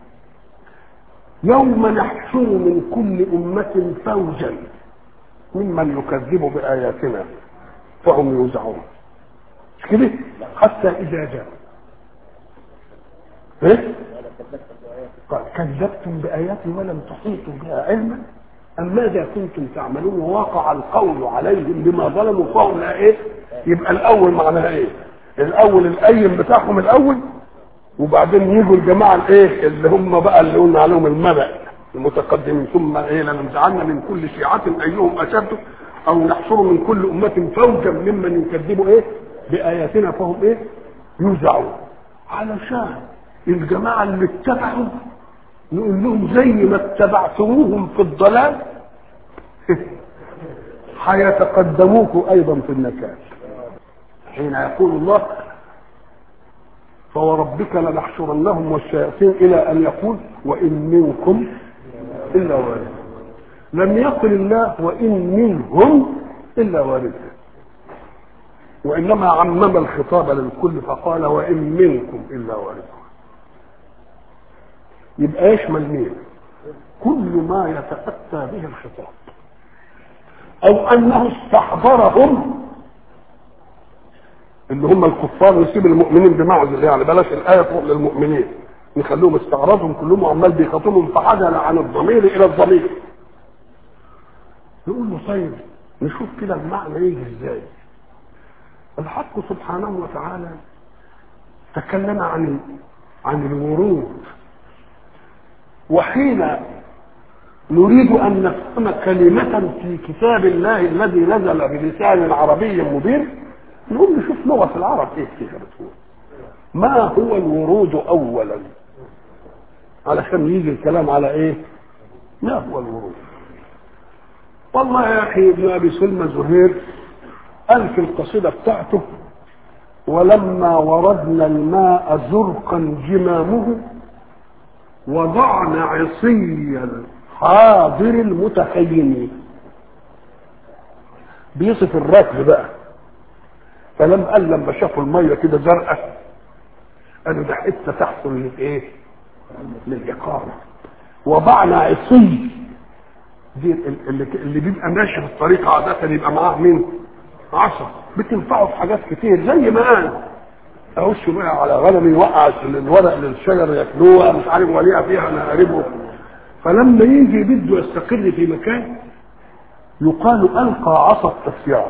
يوم نحشر من كل أمة فوجا ممن يكذب بآياتنا فهم يوزعون مش كده حتى إذا جاء إيه؟ قال كذبتم بآياتي ولم تحيطوا بها علما أم ماذا كنتم تعملون ووقع القول عليهم بما ظلموا فهم لا إيه يبقى الأول معناها إيه الأول الأيم بتاعهم الأول وبعدين يجوا الجماعه الايه اللي هم بقى اللي قلنا عليهم الملأ المتقدمين ثم ايه لننزعن من كل شيعة ايهم اشد او نحشر من كل امة فوجا ممن يكذبوا ايه باياتنا فهم ايه يوزعون علشان الجماعه اللي اتبعوا نقول لهم زي ما اتبعتموهم في الضلال هيتقدموكم ايضا في النكال حين يقول الله فوربك لنحشرنهم والشياطين الى ان يقول وان منكم الا وارد لم يقل الله وان منهم الا وارد وانما عمم الخطاب للكل فقال وان منكم الا وارد يبقى يشمل مين كل ما يتاتى به الخطاب او انه استحضرهم اللي هم الكفار نسيب المؤمنين بمعزل يعني بلاش الايه فوق للمؤمنين نخليهم استعراضهم كلهم عمال بيخاطبهم فعدل عن الضمير الى الضمير نقول له طيب نشوف كده المعنى يجي ازاي الحق سبحانه وتعالى تكلم عن عن الورود وحين نريد ان نفهم كلمه في كتاب الله الذي نزل بلسان عربي مبين نقوم نشوف لغة العرب ايه فيها بتقول ما هو الورود اولا علشان يجي الكلام على ايه ما هو الورود والله يا اخي ابن ابي سلمى زهير قال في القصيدة بتاعته ولما وردنا الماء زرقا جمامه وضعنا عصي الحاضر المتخيم بيصف الركب بقى فلم قال لما شافوا الميه كده زرقاء قالوا ده حته تحصل للايه؟ للاقامه وضعنا عصي دي اللي, اللي بيبقى ماشي في الطريق عاده يبقى معاه مين؟ عصا بتنفعه في حاجات كتير زي ما قال اخش بقى على غنمي يوقع الورق للشجر ياكلوها مش عارف وليها فيها انا قريبه فلما يجي بده يستقر في مكان يقال القى عصا التسيار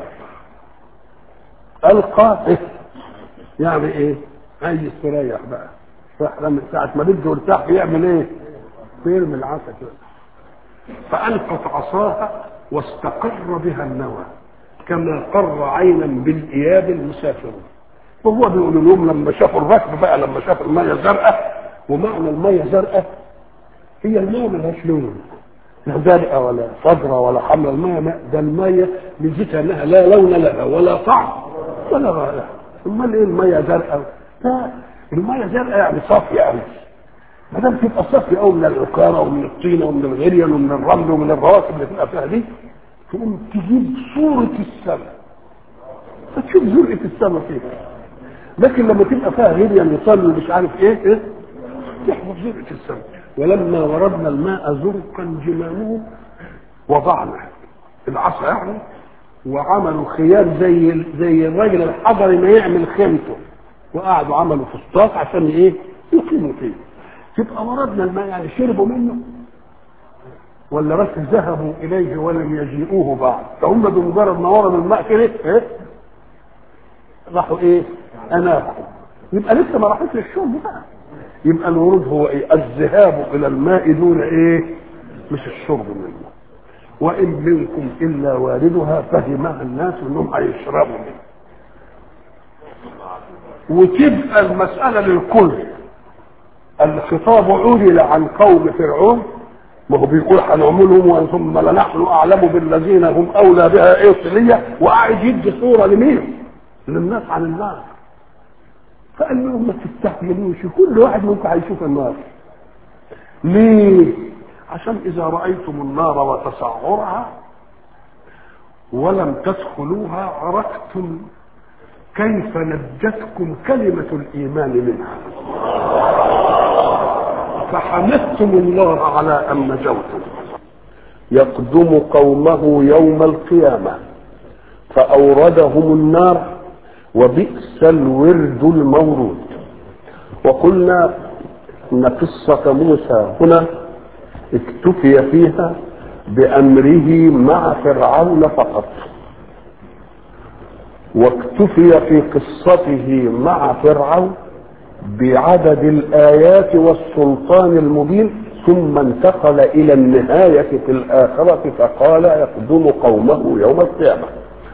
القى إيه؟ يعني ايه عايز يستريح بقى فلما ساعة ما بده يرتاح يعمل ايه يرمي العصا كده فألقت عصاها واستقر بها النوى كما قر عينا بالإياب المسافرون وهو بيقول لهم لما شافوا الركب بقى لما شافوا المية زرقاء ومعنى المية زرقاء هي المية ملهاش لون لا زرقاء ولا خضراء ولا حمراء المية ده المية ميزتها انها لا لون لها ولا طعم ولا رائحة امال ايه المية زرقاء لا المية زرقاء يعني صافية يعني ما دام تبقى صافي قوي من العكاره ومن الطينه ومن الغريان ومن الرمل ومن الرواسب اللي تبقى فيها دي تقوم تجيب صوره السماء فتشوف زرقه السماء فيها لكن لما تبقى فيها غريان يصلي مش عارف ايه ايه تحفظ زرقه السماء ولما وردنا الماء زرقا جمامه وضعنا العصا يعني وعملوا خيام زي زي الراجل الحضري ما يعمل خيمته وقعدوا عملوا فسطاط عشان ايه يقيموا فيه تبقى وردنا الماء يعني شربوا منه ولا بس ذهبوا اليه ولم يجيئوه بعد فهم بمجرد ما ورد الماء كده ايه راحوا ايه اناقوا يبقى لسه ما راحوش للشرب بقى يبقى الورود هو ايه الذهاب الى الماء دون ايه مش الشرب منه وان منكم الا واردها فهمها الناس انهم هيشربوا منه وتبقى المساله للكل الخطاب عُدل عن قوم فرعون ما هو بيقول هنعملهم ثم لنحن اعلم بالذين هم اولى بها ايه صليه وقاعد يدي صوره لمين؟ للناس عن النار فقال لهم ما تستحملوش كل واحد منكم هيشوف النار ليه؟ عشان اذا رايتم النار وتسعرها ولم تدخلوها عرفتم كيف نجتكم كلمه الايمان منها فحمدتم الله على ان نجوتم يقدم قومه يوم القيامه فاوردهم النار وبئس الورد المورود وقلنا ان قصه موسى هنا اكتفي فيها بامره مع فرعون فقط واكتفي في قصته مع فرعون بعدد الايات والسلطان المبين ثم انتقل الى النهايه في الاخره فقال يقدم قومه يوم القيامه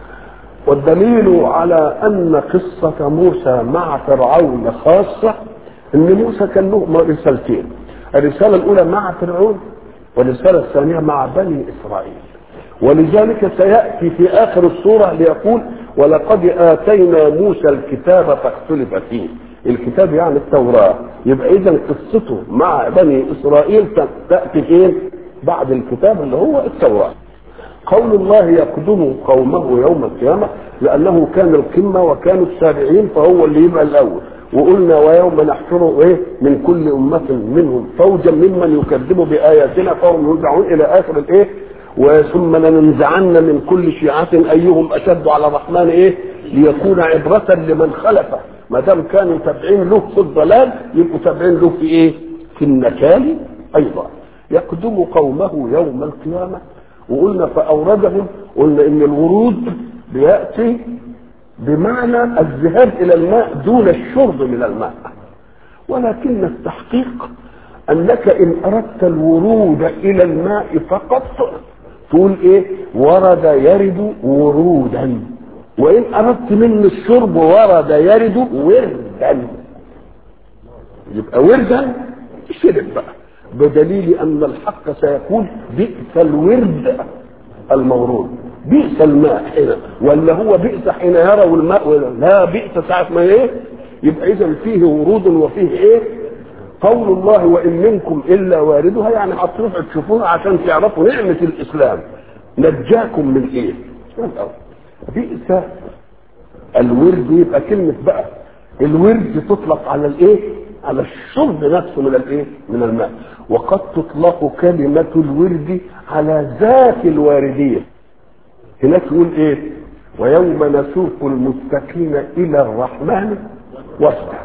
والدليل على ان قصه موسى مع فرعون خاصه ان موسى كان له رسالتين الرساله الاولى مع فرعون والرساله الثانيه مع بني اسرائيل ولذلك سياتي في اخر السوره ليقول ولقد اتينا موسى الكتاب فاختلف فيه الكتاب يعني التوراه يبقى اذا قصته مع بني اسرائيل تاتي فين بعد الكتاب اللي هو التوراه قول الله يقدم قومه يوم القيامة لأنه كان القمة وكانوا السابعين فهو اللي يبقى الأول وقلنا ويوم نحشر إيه من كل أمة منهم فوجا ممن يكذب بآياتنا فهم يرجعون إلى آخر الإيه وثم لننزعن من كل شيعة أيهم أشد على الرحمن إيه ليكون عبرة لمن خلفه ما دام كانوا تابعين له في الضلال يبقوا تابعين له في إيه في النكال أيضا يقدم قومه يوم القيامة وقلنا فأوردهم قلنا إن الورود بيأتي بمعنى الذهاب إلى الماء دون الشرب من الماء ولكن التحقيق أنك إن أردت الورود إلى الماء فقط تقول إيه ورد يرد ورودا وإن أردت منه الشرب ورد يرد وردا يبقى وردا شرب بقى بدليل ان الحق سيقول بئس الورد المورود بئس الماء حين ولا هو بئس حين يروا الماء ولا لا بئس ساعة ما ايه يبقى اذا فيه ورود وفيه ايه قول الله وان منكم الا واردها يعني هتروحوا تشوفوها عشان تعرفوا نعمة الاسلام نجاكم من ايه بئس الورد يبقى كلمة بقى الورد تطلق على الايه على الشرب نفسه من الايه من الماء وقد تطلق كلمة الورد على ذات الواردية هناك يقول ايه ويوم نسوق المتقين الى الرحمن وفدا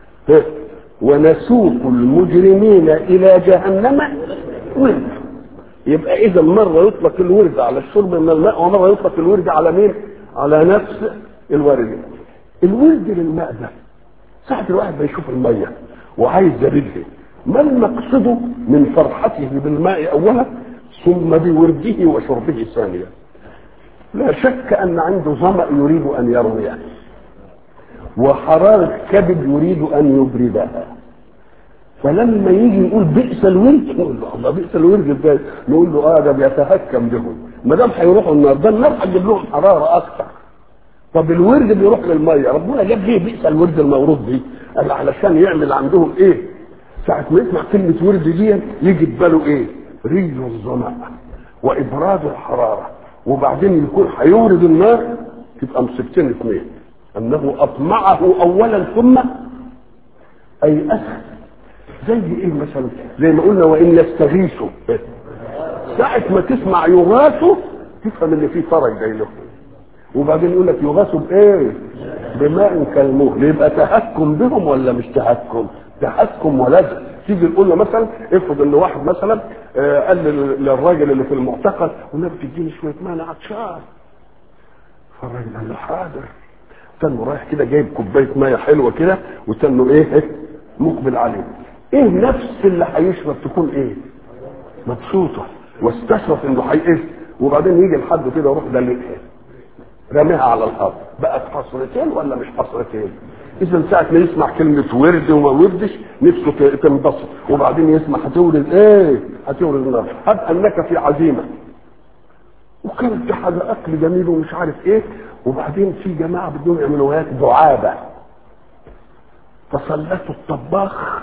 ونسوق المجرمين الى جهنم ورد يبقى اذا مره يطلق الورد على الشرب من الماء ومره يطلق الورد على مين على نفس الواردية الورد للماء ده ساعة الواحد بيشوف المية وعايز يردها ما المقصد من فرحته بالماء أولا ثم بورده وشربه ثانيا لا شك أن عنده ظمأ يريد أن يرويه وحرارة كبد يريد أن يبردها فلما يجي يقول بئس الورد نقول له الله بئس الورد ازاي؟ نقول له اه ده بيتهكم بهم ما دام هيروحوا النار ده النار هتجيب لهم حراره اكثر طب الورد بيروح للميه ربنا جاب ليه بئس الورد المورود دي قال علشان يعمل عندهم ايه ساعة ما يسمع كلمة ورد دي يجي في باله ايه؟ ري الظمأ وإبراد الحرارة وبعدين يكون هيورد النار تبقى مصيبتين اثنين أنه أطمعه أولا ثم أي أسهل زي ايه مثلا؟ زي ما قلنا وإن يستغيثوا ساعة ما تسمع يغاثوا تفهم ان في فرج جاي له وبعدين يقول لك يغاثوا بايه؟ بماء كالمهل يبقى تهكم بهم ولا مش تهكم؟ تحكم ولازم تيجي تقول له مثلا افرض ان واحد مثلا آه قال للراجل اللي في المعتقل والنبي تديني شويه ماء انا عطشان فالراجل قال له حاضر تنه رايح كده جايب كوبايه ميه حلوه كده وتنه ايه مقبل عليه ايه نفس اللي هيشرب تكون ايه مبسوطه واستشرف انه هي ايه وبعدين يجي لحد كده يروح دلقها رميها على الارض بقت حصرتين ولا مش حصرتين اذا ساعه ما يسمع كلمه ورد وما وردش نفسه تنبسط وبعدين يسمع هتورد ايه هتورد النار هب انك في عزيمه وكانت حاجه اكل جميل ومش عارف ايه وبعدين في جماعه بدهم يعملوا هيك دعابه فسلتوا الطباخ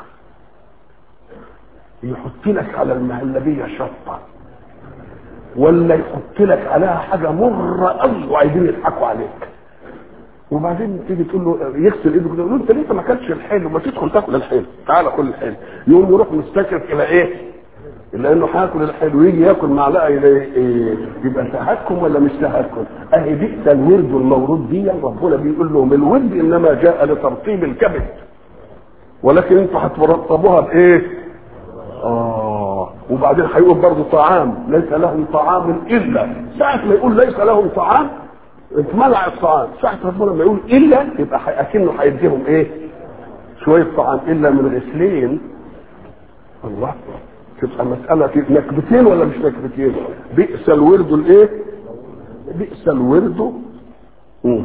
يحط لك على المهلبيه شطه ولا يحط لك عليها حاجه مره قوي وعايزين يضحكوا عليك وبعدين تيجي تقول له يغسل ايده كده يقول له انت ليه ما اكلتش الحلو ما تدخل تاكل الحلو تعالى كل الحلو يقوم يروح مستكر الى ايه؟ الا انه هياكل الحلو يجي ياكل معلقه إيه؟ يبقى تهكم ولا مش تهكم؟ اهي بئس الورد والمورود دي ربنا بيقول لهم الورد انما جاء لترطيب الكبد ولكن انتوا هترطبوها بايه؟ اه وبعدين هيقول برضه طعام ليس لهم طعام الا ساعه ما يقول ليس لهم طعام اتمنع الطعام ساعة ربنا ما يقول إلا يبقى أكنه هيديهم إيه؟ شوية طعام إلا من غسلين الله تبقى مسألة نكبتين ولا مش نكبتين؟ بئس الورد الإيه؟ بئس الورد مم.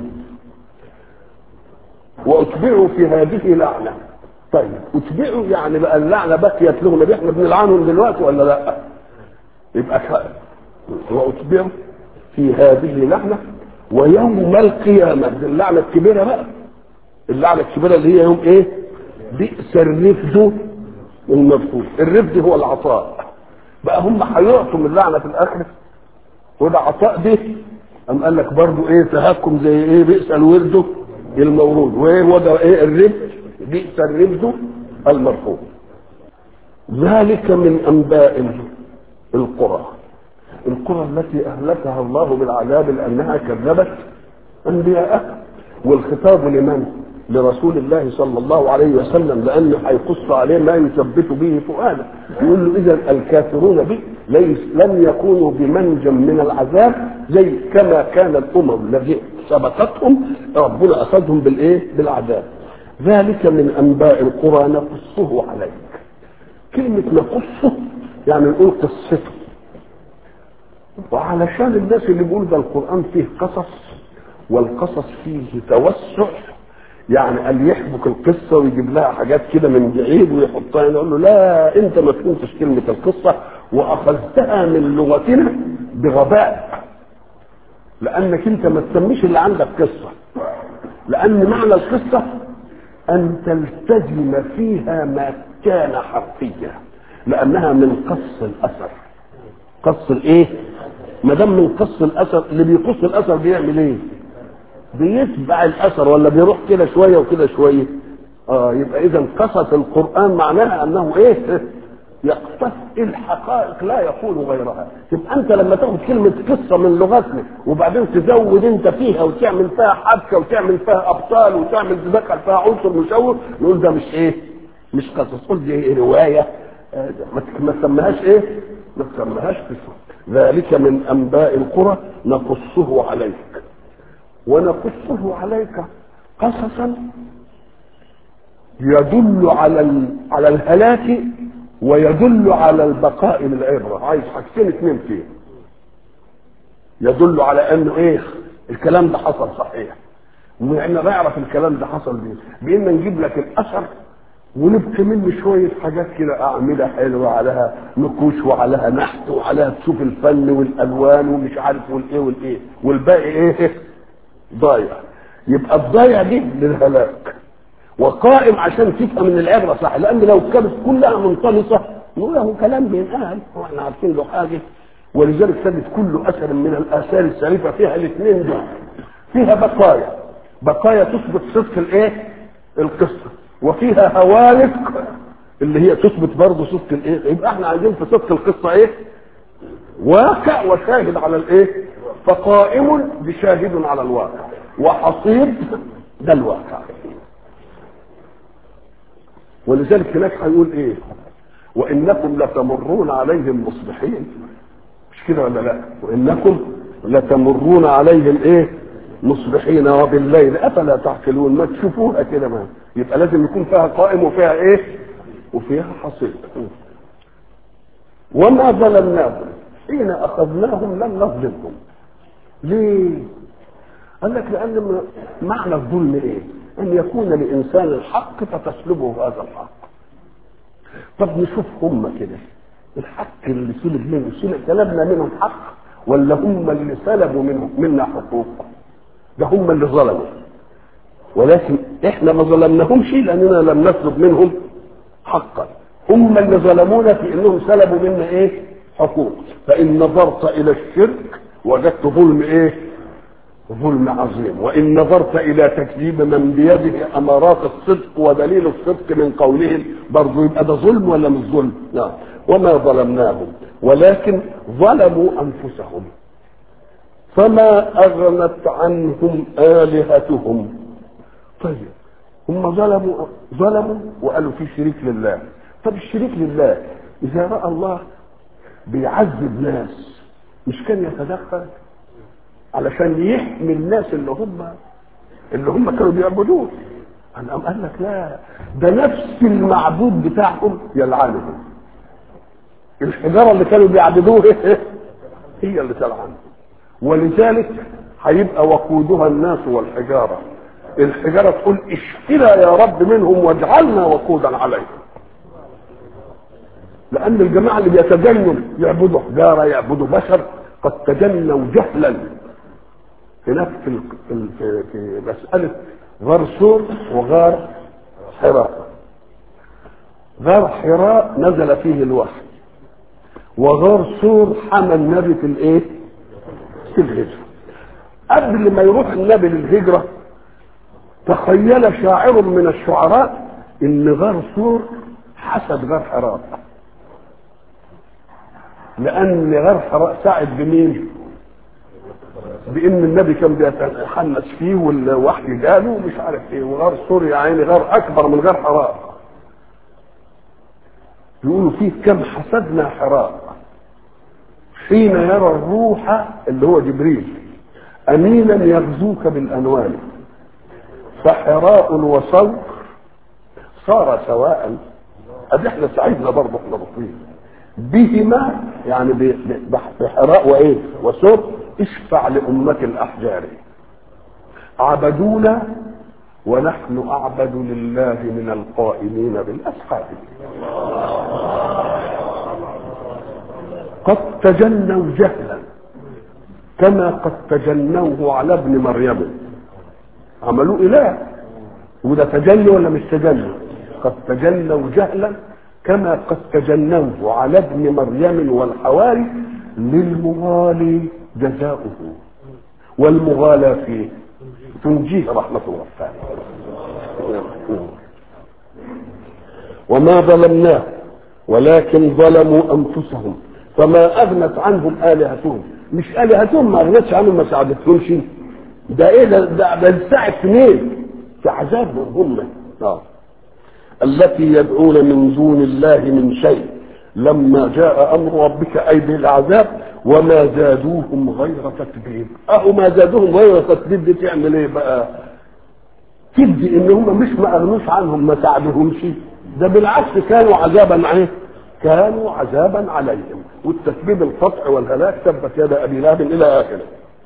وأتبعوا في هذه لعنة طيب اتبعوا يعني بقى اللعنة بقيت لهم احنا بنلعنهم دلوقتي ولا لا؟ يبقى وأتبعوا في هذه لعنة ويوم القيامة دي اللعنة الكبيرة بقى اللعنة الكبيرة اللي هي يوم ايه بئس الرفد المرفوض الرفد هو العطاء بقى هم هيعطوا من اللعنة في الآخرة وده عطاء ده أم قال لك برضو ايه تهكم زي ايه بئس الورد المورود وايه وده ايه الرفد بئس الرفد المرفوض ذلك من أنباء القرى القرى التي اهلكها الله بالعذاب لانها كذبت انبياءها والخطاب لمن؟ لرسول الله صلى الله عليه وسلم لانه هيقص عليه ما يثبت به فؤاده يقول له اذا الكافرون به ليس لم يكونوا بمنجا من العذاب زي كما كان الامم التي سبقتهم ربنا اخذهم بالايه؟ بالعذاب ذلك من انباء القرى نقصه عليك كلمه نقصه يعني نقول قصته وعلشان الناس اللي بيقول ده القرآن فيه قصص والقصص فيه توسع يعني قال يحبك القصة ويجيب لها حاجات كده من بعيد ويحطها يقول له لا انت ما فهمتش كلمة القصة واخذتها من لغتنا بغباء لانك انت ما تسميش اللي عندك قصة لان معنى القصة ان تلتزم فيها ما كان حرفيا لانها من قص الاثر قص الايه ما دام من قص الاثر اللي بيقص الاثر بيعمل ايه بيتبع الاثر ولا بيروح كده شويه وكده شويه اه يبقى اذا قصص القران معناها انه ايه يقتص الحقائق لا يقول غيرها يبقى انت لما تاخد كلمه قصه من لغتنا وبعدين تزود انت فيها وتعمل فيها حبكه وتعمل فيها ابطال وتعمل تدخل فيها عنصر مشوه نقول ده مش ايه مش قصص قول دي إيه روايه آه ما تسميهاش ايه ما تسميهاش قصه ذلك من انباء القرى نقصه عليك ونقصه عليك قصصا يدل على على الهلاك ويدل على البقاء للعبره عايز حاجتين اثنين فيه يدل على انه ايه الكلام ده حصل صحيح واحنا نعرف الكلام ده حصل بيه بان نجيب لك الاثر ونبقي منه شوية حاجات كده أعمدة حلوة عليها نقوش وعليها نحت وعليها تشوف الفن والألوان ومش عارف والإيه والإيه والباقي إيه ضايع يبقى الضايع دي للهلاك وقائم عشان تفهم ان العبره صح لان لو كانت كلها منطلقه نقول له كلام بينقال واحنا عارفين له حاجه ولذلك تجد كل اثر من الاثار الشريفه فيها الاثنين دول فيها بقايا بقايا تثبت صدق الايه القصه وفيها هوالك اللي هي تثبت برضه صدق الايه يبقى احنا عايزين في صدق القصه ايه واقع وشاهد على الايه فقائم بشاهد على الواقع وحصيد ده الواقع ولذلك هناك هيقول ايه وانكم لتمرون عليهم مصبحين مش كده ولا لا وانكم لتمرون عليهم ايه مصبحين وبالليل افلا تعقلون ما تشوفوها كده ما يبقى لازم يكون فيها قائم وفيها ايه وفيها حصيد وما ظلمناهم حين اخذناهم لم نظلمهم ليه قال لك لان معنى الظلم ايه ان يكون لانسان الحق فتسلبه هذا الحق طب نشوف هم كده الحق اللي سلب منه سلب سلبنا منهم حق ولا هم اللي سلبوا منهم منا حقوق ده هم اللي ظلموا ولكن احنا ما ظلمناهمش لاننا لم نسلب منهم حقا هم اللي ظلمونا في انهم سلبوا منا ايه حقوق فان نظرت الى الشرك وجدت ظلم ايه ظلم عظيم وان نظرت الى تكذيب من بيده امارات الصدق ودليل الصدق من قولهم برضه يبقى ده ظلم ولا مش ظلم؟ نعم وما ظلمناهم ولكن ظلموا انفسهم فما اغنت عنهم الهتهم طيب هم ظلموا ظلموا وقالوا في شريك لله طب الشريك لله اذا راى الله بيعذب ناس مش كان يتدخل علشان يحمي الناس اللي هم اللي هم كانوا بيعبدوه انا قال لك لا ده نفس المعبود بتاعهم يلعنهم الحجاره اللي كانوا بيعبدوه هي اللي تلعنهم ولذلك هيبقى وقودها الناس والحجاره الحجاره تقول اشفنا يا رب منهم واجعلنا وقودا عليهم لان الجماعه اللي بيتجنوا يعبدوا حجاره يعبدوا بشر قد تجنوا جهلا هناك في في في مساله غار سور وغار حراء غار حراء نزل فيه الوحي وغار سور حمى النبي في الايه؟ في الهجره قبل ما يروح النبي للهجره تخيل شاعر من الشعراء ان غار سور حسد غار حراء لان غار حراء ساعد بمين؟ بان النبي كان بيتحنس فيه والوحي جاله ومش عارف ايه وغار سوريا يا عيني غار اكبر من غار حراء يقولوا فيه كم حسدنا حراء حين يرى الروح اللي هو جبريل امينا يغزوك بالانوان فحراء وصوت صار سواء ادي احنا سعيدنا برضه احنا بطيء بهما يعني بحراء وايه وسر اشفع لأمة الأحجار عبدونا ونحن أعبد لله من القائمين بالأسحار قد تجنوا جهلا كما قد تجنوه على ابن مريم عملوه إله وده تجني ولا مش تجني قد تجنوا جهلا كما قد تجنوه على ابن مريم والحواري للمغالي جزاؤه والمغالاة فيه تنجيه رحمة الغفار وما ظلمناه ولكن ظلموا أنفسهم فما أغنت عنهم آلهتهم مش آلهتهم ما أغنتش عنهم ما ساعدتهمش ده إيه ده ده, ده الساعة اثنين في عذابهم هم آه. التي يدعون من دون الله من شيء لما جاء امر ربك اي بالعذاب وما زادوهم غير تتبيب اهو ما زادوهم غير تتبيب دي تعمل ايه بقى تدي ان هم مش ما اغنوش عنهم ما ساعدوهمش ده بالعكس كانوا عذابا عليه كانوا عذابا عليهم والتتبيب القطع والهلاك تبت يد ابي لهب الى اخره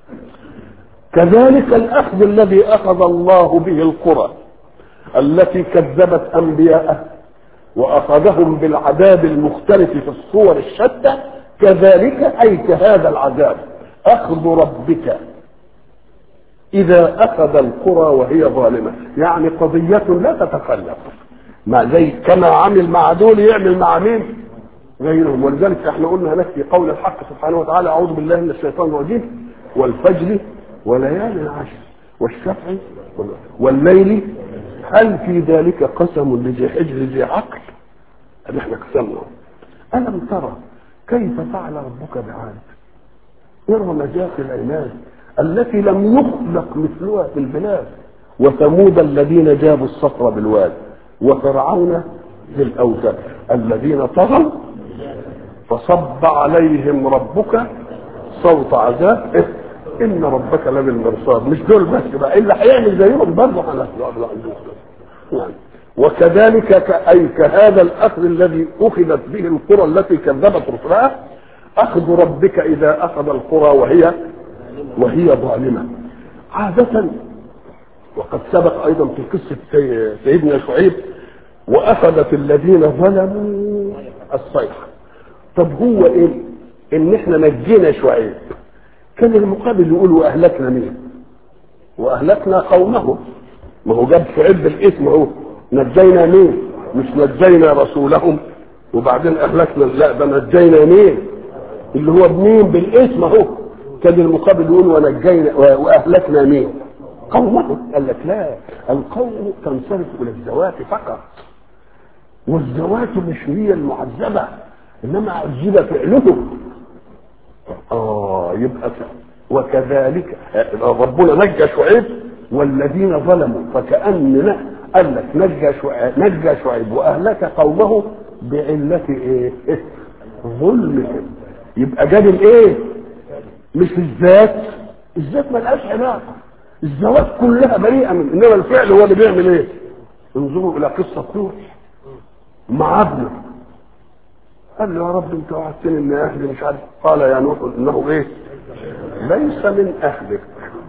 كذلك الاخذ الذي اخذ الله به القرى التي كذبت انبياءه واخذهم بالعذاب المختلف في الصور الشتى كذلك اي كهذا العذاب اخذ ربك إذا أخذ القرى وهي ظالمة يعني قضية لا تتخلف ما زي كما عمل مع دول يعمل مع مين غيرهم ولذلك احنا قلنا هناك في قول الحق سبحانه وتعالى أعوذ بالله من الشيطان الرجيم والفجر وليالي العشر والشفع والليل هل في ذلك قسم لذي حجر ذي عقل اللي احنا قسمنا ألم ترى كيف فعل ربك بعاد إرم ذات العماد التي لم يخلق مثلها في البلاد وثمود الذين جابوا الصخر بالواد وفرعون ذي الاوتاد الذين طغوا فصب عليهم ربك صوت عذاب إيه؟ ان ربك لبالمرصاد مش دول بس بقى اللي هيعمل زيهم برضه هنطلع يعني وكذلك اي كهذا الاخذ الذي اخذت به القرى التي كذبت رسلها اخذ ربك اذا اخذ القرى وهي وهي ظالمه عاده وقد سبق ايضا في قصه سيدنا شعيب واخذت الذين ظلموا الصيحه طب هو ايه ان احنا نجينا شعيب كان المقابل يقول واهلكنا مين واهلكنا قومه ما هو جاب شعيب بالاسم اهو نجينا مين مش نجينا رسولهم وبعدين اهلكنا لا ده نجينا مين اللي هو مين بالاسم اهو كان المقابل يقول ونجينا واهلكنا مين قومه قال لك لا القوم تنصرف الى الذوات فقط والذوات مش هي المعذبه انما عذب فعله اه يبقى وكذلك ربنا نجى شعيب والذين ظلموا فكأننا قال لك نجى شعيب نجى شعيب واهلك قومه بعلة ايه؟ ظلمهم يبقى جاب الايه؟ مش الذات الذات ملهاش علاقه الذوات كلها بريئه من انما الفعل هو اللي بيعمل ايه؟ انظروا الى قصه نوح مع ابنه قال له يا رب انت وعدتني ان اهلي مش عارف قال يا نوح انه ايه؟ ليس من اهلك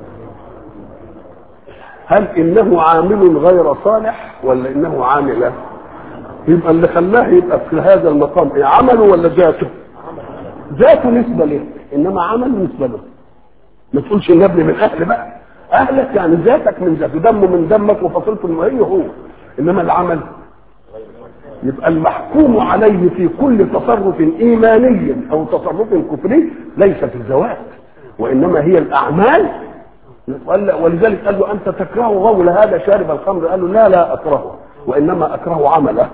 هل انه عامل غير صالح ولا انه عامل يبقى اللي خلاه يبقى في هذا المقام ايه عمله ولا ذاته ذاته نسبه له انما عمله نسبه له ما تقولش ان ابني من اهل بقى اهلك يعني ذاتك من ذاته دمه من دمك وفصلته من هي هو انما العمل يبقى المحكوم عليه في كل تصرف ايماني او تصرف كفري ليست الذوات وانما هي الاعمال ولذلك قال له انت تكره غول هذا شارب الخمر قال له لا لا اكرهه وانما اكره عمله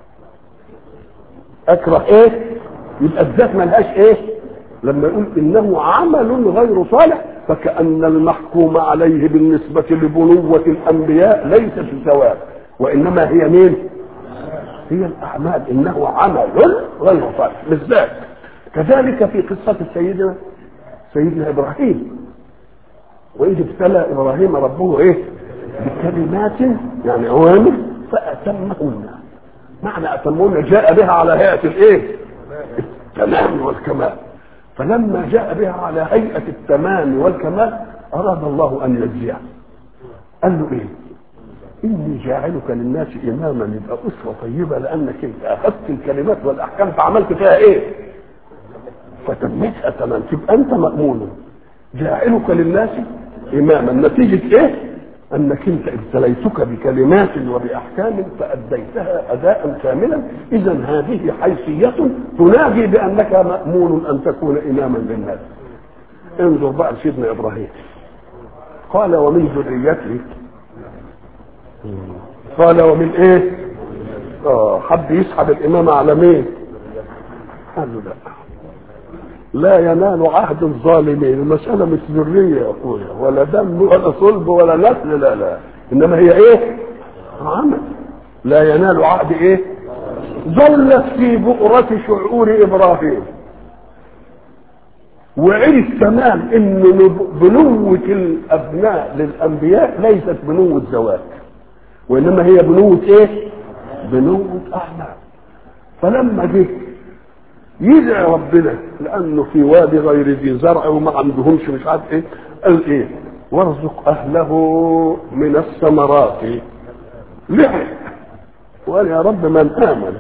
اكره ايه يبقى الذات ملهاش ايه لما يقول انه عمل غير صالح فكأن المحكوم عليه بالنسبة لبنوة الأنبياء ليست الثواب وإنما هي مين؟ هي الأعمال إنه عمل غير صالح بالذات كذلك في قصة سيدنا سيدنا إبراهيم وإذ ابتلى إبراهيم ربه إيه؟ بكلمات يعني أوامر فأتمهن معنى أتمهن جاء بها على هيئة الإيه؟ التمام والكمال فلما جاء بها على هيئة التمام والكمال أراد الله أن يجزيه قال له إيه إني جاعلك للناس إماما يبقى أسوة طيبة لأنك أنت أخذت الكلمات والأحكام فعملت فيها إيه فتمتها تمام تبقى أنت مأمون جاعلك للناس إماما نتيجة إيه أنك أنت ابتليتك بكلمات وبأحكام فأديتها أداء كاملا إذا هذه حيثية تنادي بأنك مأمون أن تكون إماما للناس انظر بقى سيدنا إبراهيم قال ومن ذريته قال ومن إيه؟ آه حب يسحب الإمامة على مين؟ قال له لا لا ينال عهد الظالمين المسألة مش ذرية يا أخويا ولا دم ولا صلب ولا نسل لا لا إنما هي إيه؟ عمل لا ينال عهد إيه؟ ظلت في بؤرة شعور إبراهيم وعرف تمام إن بنوة الأبناء للأنبياء ليست بنوة زواج وإنما هي بنوة إيه؟ بنوة أعمال فلما جه يدعي ربنا لانه في وادي غير ذي زرع وما عندهمش مش عارف ايه قال ايه وارزق اهله من الثمرات ليه وقال يا رب من امن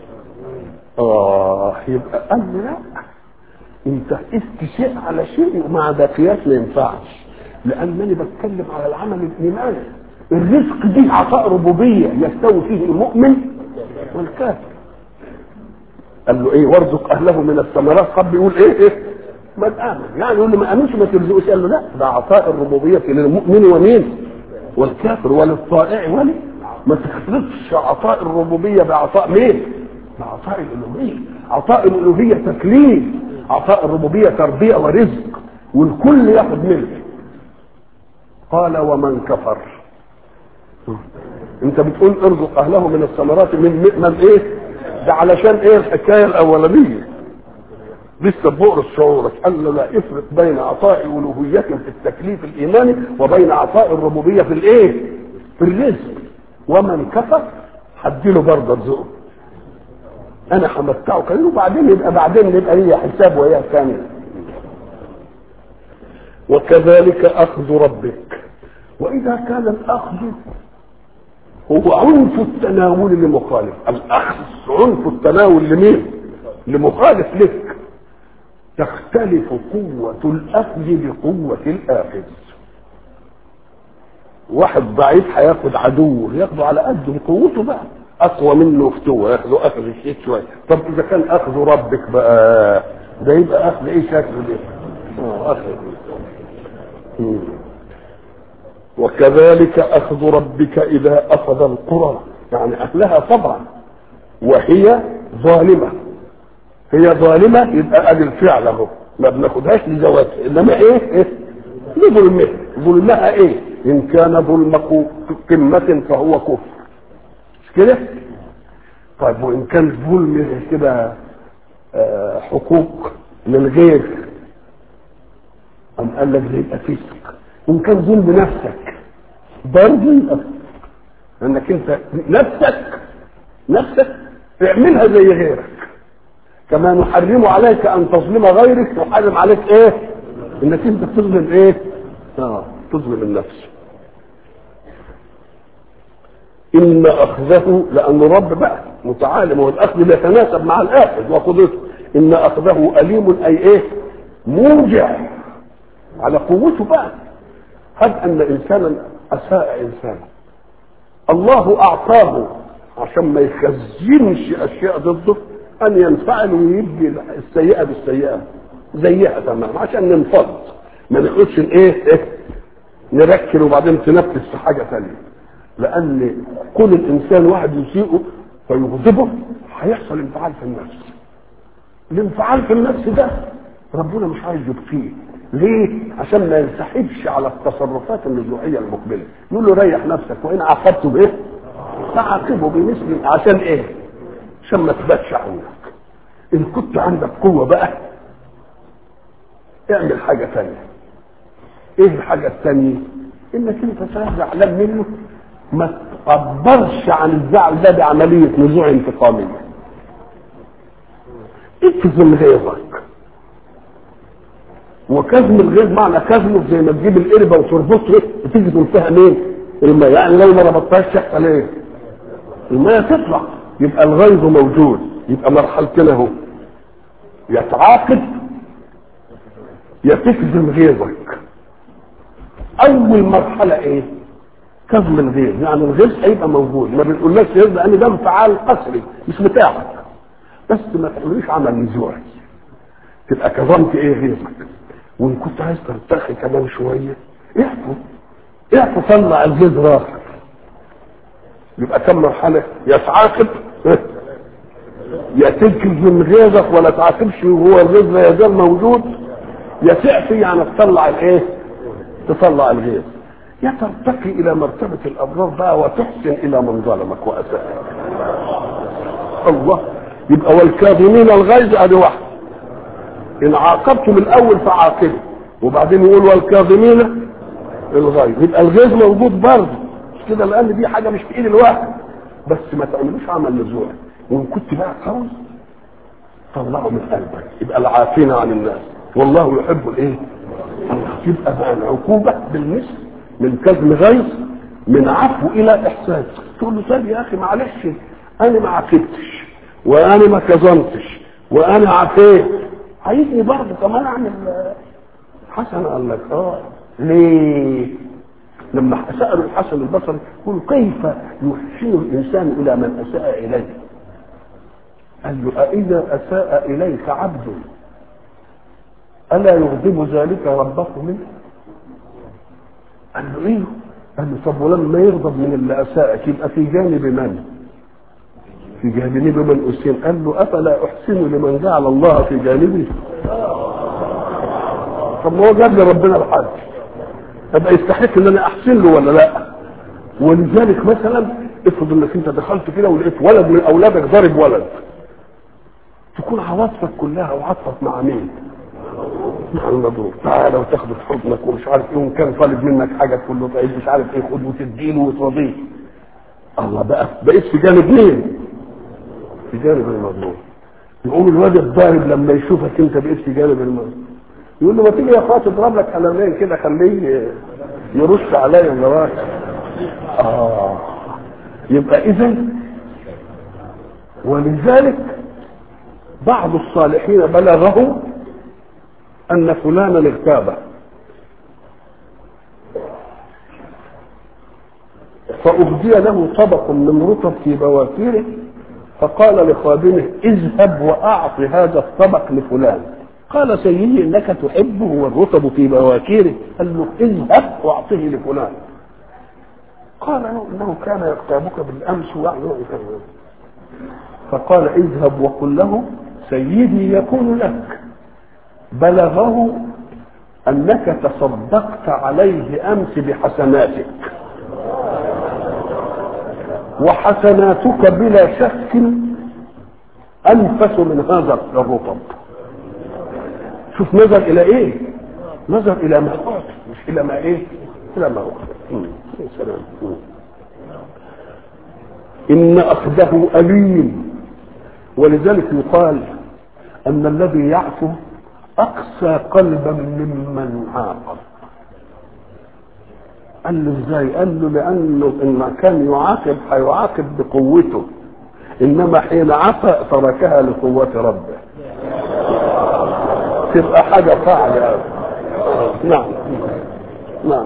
اه يبقى قال له لا انت قست شيء على شيء مع باقيات ما ينفعش لانني بتكلم على العمل الايماني الرزق دي عطاء ربوبيه يستوي فيه المؤمن والكافر قال له ايه وارزق اهله من الثمرات رب يقول ايه ايه من امن يعني يقول له ما امنش ما ترزقوش قال له لا ده عطاء الربوبيه للمؤمن ومين والكافر وللطائع ولي ما تخلطش عطاء الربوبيه بعطاء مين بعطاء الالوهيه عطاء الالوهيه تكليف عطاء الربوبيه تربيه ورزق والكل ياخد منه قال ومن كفر انت بتقول ارزق اهله من الثمرات من من ايه ده علشان ايه الحكايه الاولانيه لسه بؤر شعورك قال له لا افرق بين عطاء الوهية في التكليف الايماني وبين عطاء الربوبيه في الايه في الرزق ومن كفر هديله برضه رزقه انا همتعه كده وبعدين يبقى بعدين يبقى لي حساب وياه ثاني وكذلك اخذ ربك واذا كان الاخذ هو عنف التناول لمخالف الاخذ عنف التناول لمين لمخالف لك تختلف قوة الأخذ بقوة الآخذ واحد ضعيف هياخد عدوه ياخده على قده قوته بقى أقوى منه فتوة ياخده أخذ الشيء شوية طب إذا كان أخذ ربك بقى ده يبقى أخذ إيه شكله ده؟ آه أخذ مم. وكذلك أخذ ربك إذا أخذ القرى يعني أهلها طبعا وهي ظالمة هي ظالمة يبقى ادي الفعل اهو ما بناخدهاش لزواتها انما ايه ايه لظلمها ظلمها ايه ان كان ظلم قمة فهو كفر مش كده طيب وان كان ظلم كده آه حقوق للغير أم قال لك ده يبقى فسق وان كان ظلم نفسك برضه يبقى انك انت نفسك نفسك اعملها زي غيرك كما نحرم عليك ان تظلم غيرك نحرم عليك ايه انك انت تظلم ايه اه تظلم النفس ان اخذه لان رب بقى متعالم والاخذ يتناسب مع الاخذ وقدرته ان اخذه اليم اي ايه موجع على قوته بقى هب ان انسانا اساء انسانا الله اعطاه عشان ما يخزنش اشياء ضده ان ينفعل ويدي السيئه بالسيئه زيها تمام عشان ننفض ما ناخدش الايه إيه؟ نركن وبعدين تنفذ في حاجه ثانيه لان كل الانسان واحد يسيئه فيغضبه هيحصل انفعال في النفس الانفعال في النفس ده ربنا مش عايز يبقيه ليه؟ عشان ما ينسحبش على التصرفات النزوعيه المقبله يقول له ريح نفسك وان عاقبته بايه؟ فعاقبه بمثل عشان ايه؟ عشان ما تباتش عنك ان كنت عندك قوه بقى اعمل حاجه ثانيه ايه الحاجه الثانيه انك انت صحيح زعلان منه ما تعبرش عن الزعل ده بعمليه نزوع انتقاميه اكظم غيظك وكظم الغيظ معنى كظمه زي ما تجيب القربه وتربطه وتجزم فيها مين؟ الماء يعني لو ما ربطتهاش يحصل ايه؟ الماء تطلع يبقى الغيظ موجود يبقى مرحلتين اهو يا تعاقب يا تكذب غيظك اول مرحله ايه كظم الغيظ يعني الغيظ هيبقى موجود ما بنقولكش غيظ لان ده انفعال قسري مش بتاعك بس ما تقوليش عمل نزوعي تبقى كظمت ايه غيظك وان كنت عايز ترتخي كمان شويه اعفو اعفو طلع الغيظ راسك يبقى كم مرحله يا تعاقب يا تنكز من غيظك ولا تعاقبش وهو الغيظ لا يزال موجود يا تعفي يعني تطلع الايه تطلع الغيظ يا ترتقي الى مرتبه الابرار بقى وتحسن الى من ظلمك واساء الله يبقى والكاظمين الغيظ ادي واحد ان عاقبتم الاول فعاقبوا وبعدين يقول والكاظمين الغيظ يبقى الغيظ موجود برضه مش كده لان دي حاجه مش في ايد الواحد بس ما تعملوش عمل نزوع وان كنت بقى قوي طلعه من قلبك يبقى العافين عن الناس والله يحب الايه يبقى بقى العقوبه بالنسبه من كظم غيظ من عفو الى احسان تقول له طيب يا اخي معلش انا ما عاقبتش وانا ما كظمتش وانا عفيت عايزني برضه كمان اعمل حسن قال لك اه ليه لما سالوا الحسن البصري يقول كيف يحسن الانسان الى من اساء اليه قال له أإذا أساء إليك عبد ألا يغضب ذلك ربه منه قال له إيه قال له طب ولما يغضب من اللي أساءك يبقى في جانب من في جانب من أسين قال له أفلا أحسن لمن جعل الله في جانبي طب ما هو جاب لي ربنا الحج ابقى يستحق ان انا احسن له ولا لا ولذلك مثلا افرض انك انت دخلت كده ولقيت ولد من اولادك ضارب ولد تكون عواطفك كلها وعاطفك مع مين؟ مع المضروب تعالى وتاخده في حضنك ومش عارف ايه وان كان طالب منك حاجه تقول له طيب مش عارف ايه خد وتديله وترضيه الله بقى بقيت في جانب مين؟ في جانب المظلوم يقوم الواد الضارب لما يشوفك انت بقيت في جانب المظلوم يقول له ما تيجي يا اخويا تضرب لك قلمين كده خليه يرش عليا وراك اه يبقى اذا ولذلك بعض الصالحين بلغه ان فلانا اغتابه فأهدي له طبق من رطب في بواكيره فقال لخادمه اذهب وأعط هذا الطبق لفلان قال سيدي انك تحبه والرطب في بواكيره قال له اذهب واعطه لفلان قال له انه كان يغتابك بالامس ويعمل فقال اذهب وقل له سيدي يقول لك بلغه انك تصدقت عليه امس بحسناتك وحسناتك بلا شك انفس من هذا الرطب شوف نظر الى ايه نظر الى ما هو مش الى ما ايه الى ما هو سلام ان اخذه اليم ولذلك يقال ان الذي يعفو اقسى قلبا ممن عاقب قال له ازاي قال له لانه ان كان يعاقب هيعاقب بقوته انما حين عفا تركها لقوه ربه تبقى حاجه صعبه نعم نعم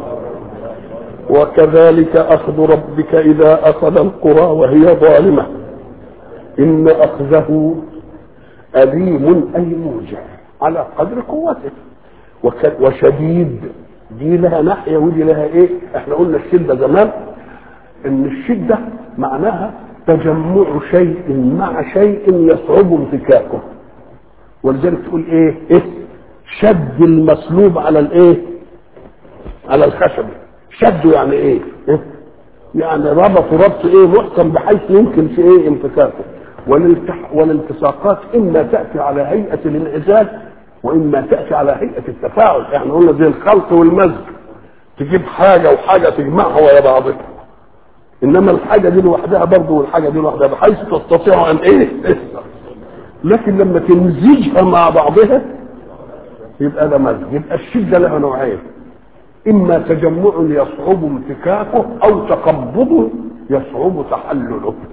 وكذلك اخذ ربك اذا اخذ القرى وهي ظالمه ان اخذه اليم اي موجع على قدر قوته وشديد دي لها ناحيه ودي لها ايه احنا قلنا الشده زمان ان الشده معناها تجمع شيء مع شيء يصعب انفكاكه ولذلك تقول ايه ايه شد المصلوب على الايه على الخشب شده يعني ايه, إيه؟ يعني ربط ربط ايه محكم بحيث يمكن في ايه انفكاكه والالتح... والالتصاقات اما تاتي على هيئه الانعزال واما تاتي على هيئه التفاعل احنا يعني قلنا زي الخلط والمزج تجيب حاجه وحاجه تجمعها ويا بعضها انما الحاجه دي لوحدها برضه والحاجه دي لوحدها بحيث تستطيع ان ايه لكن لما تمزجها مع بعضها يبقى ده مزج يبقى الشده لها نوعين اما تجمع يصعب امتكاكه او تقبض يصعب تحلله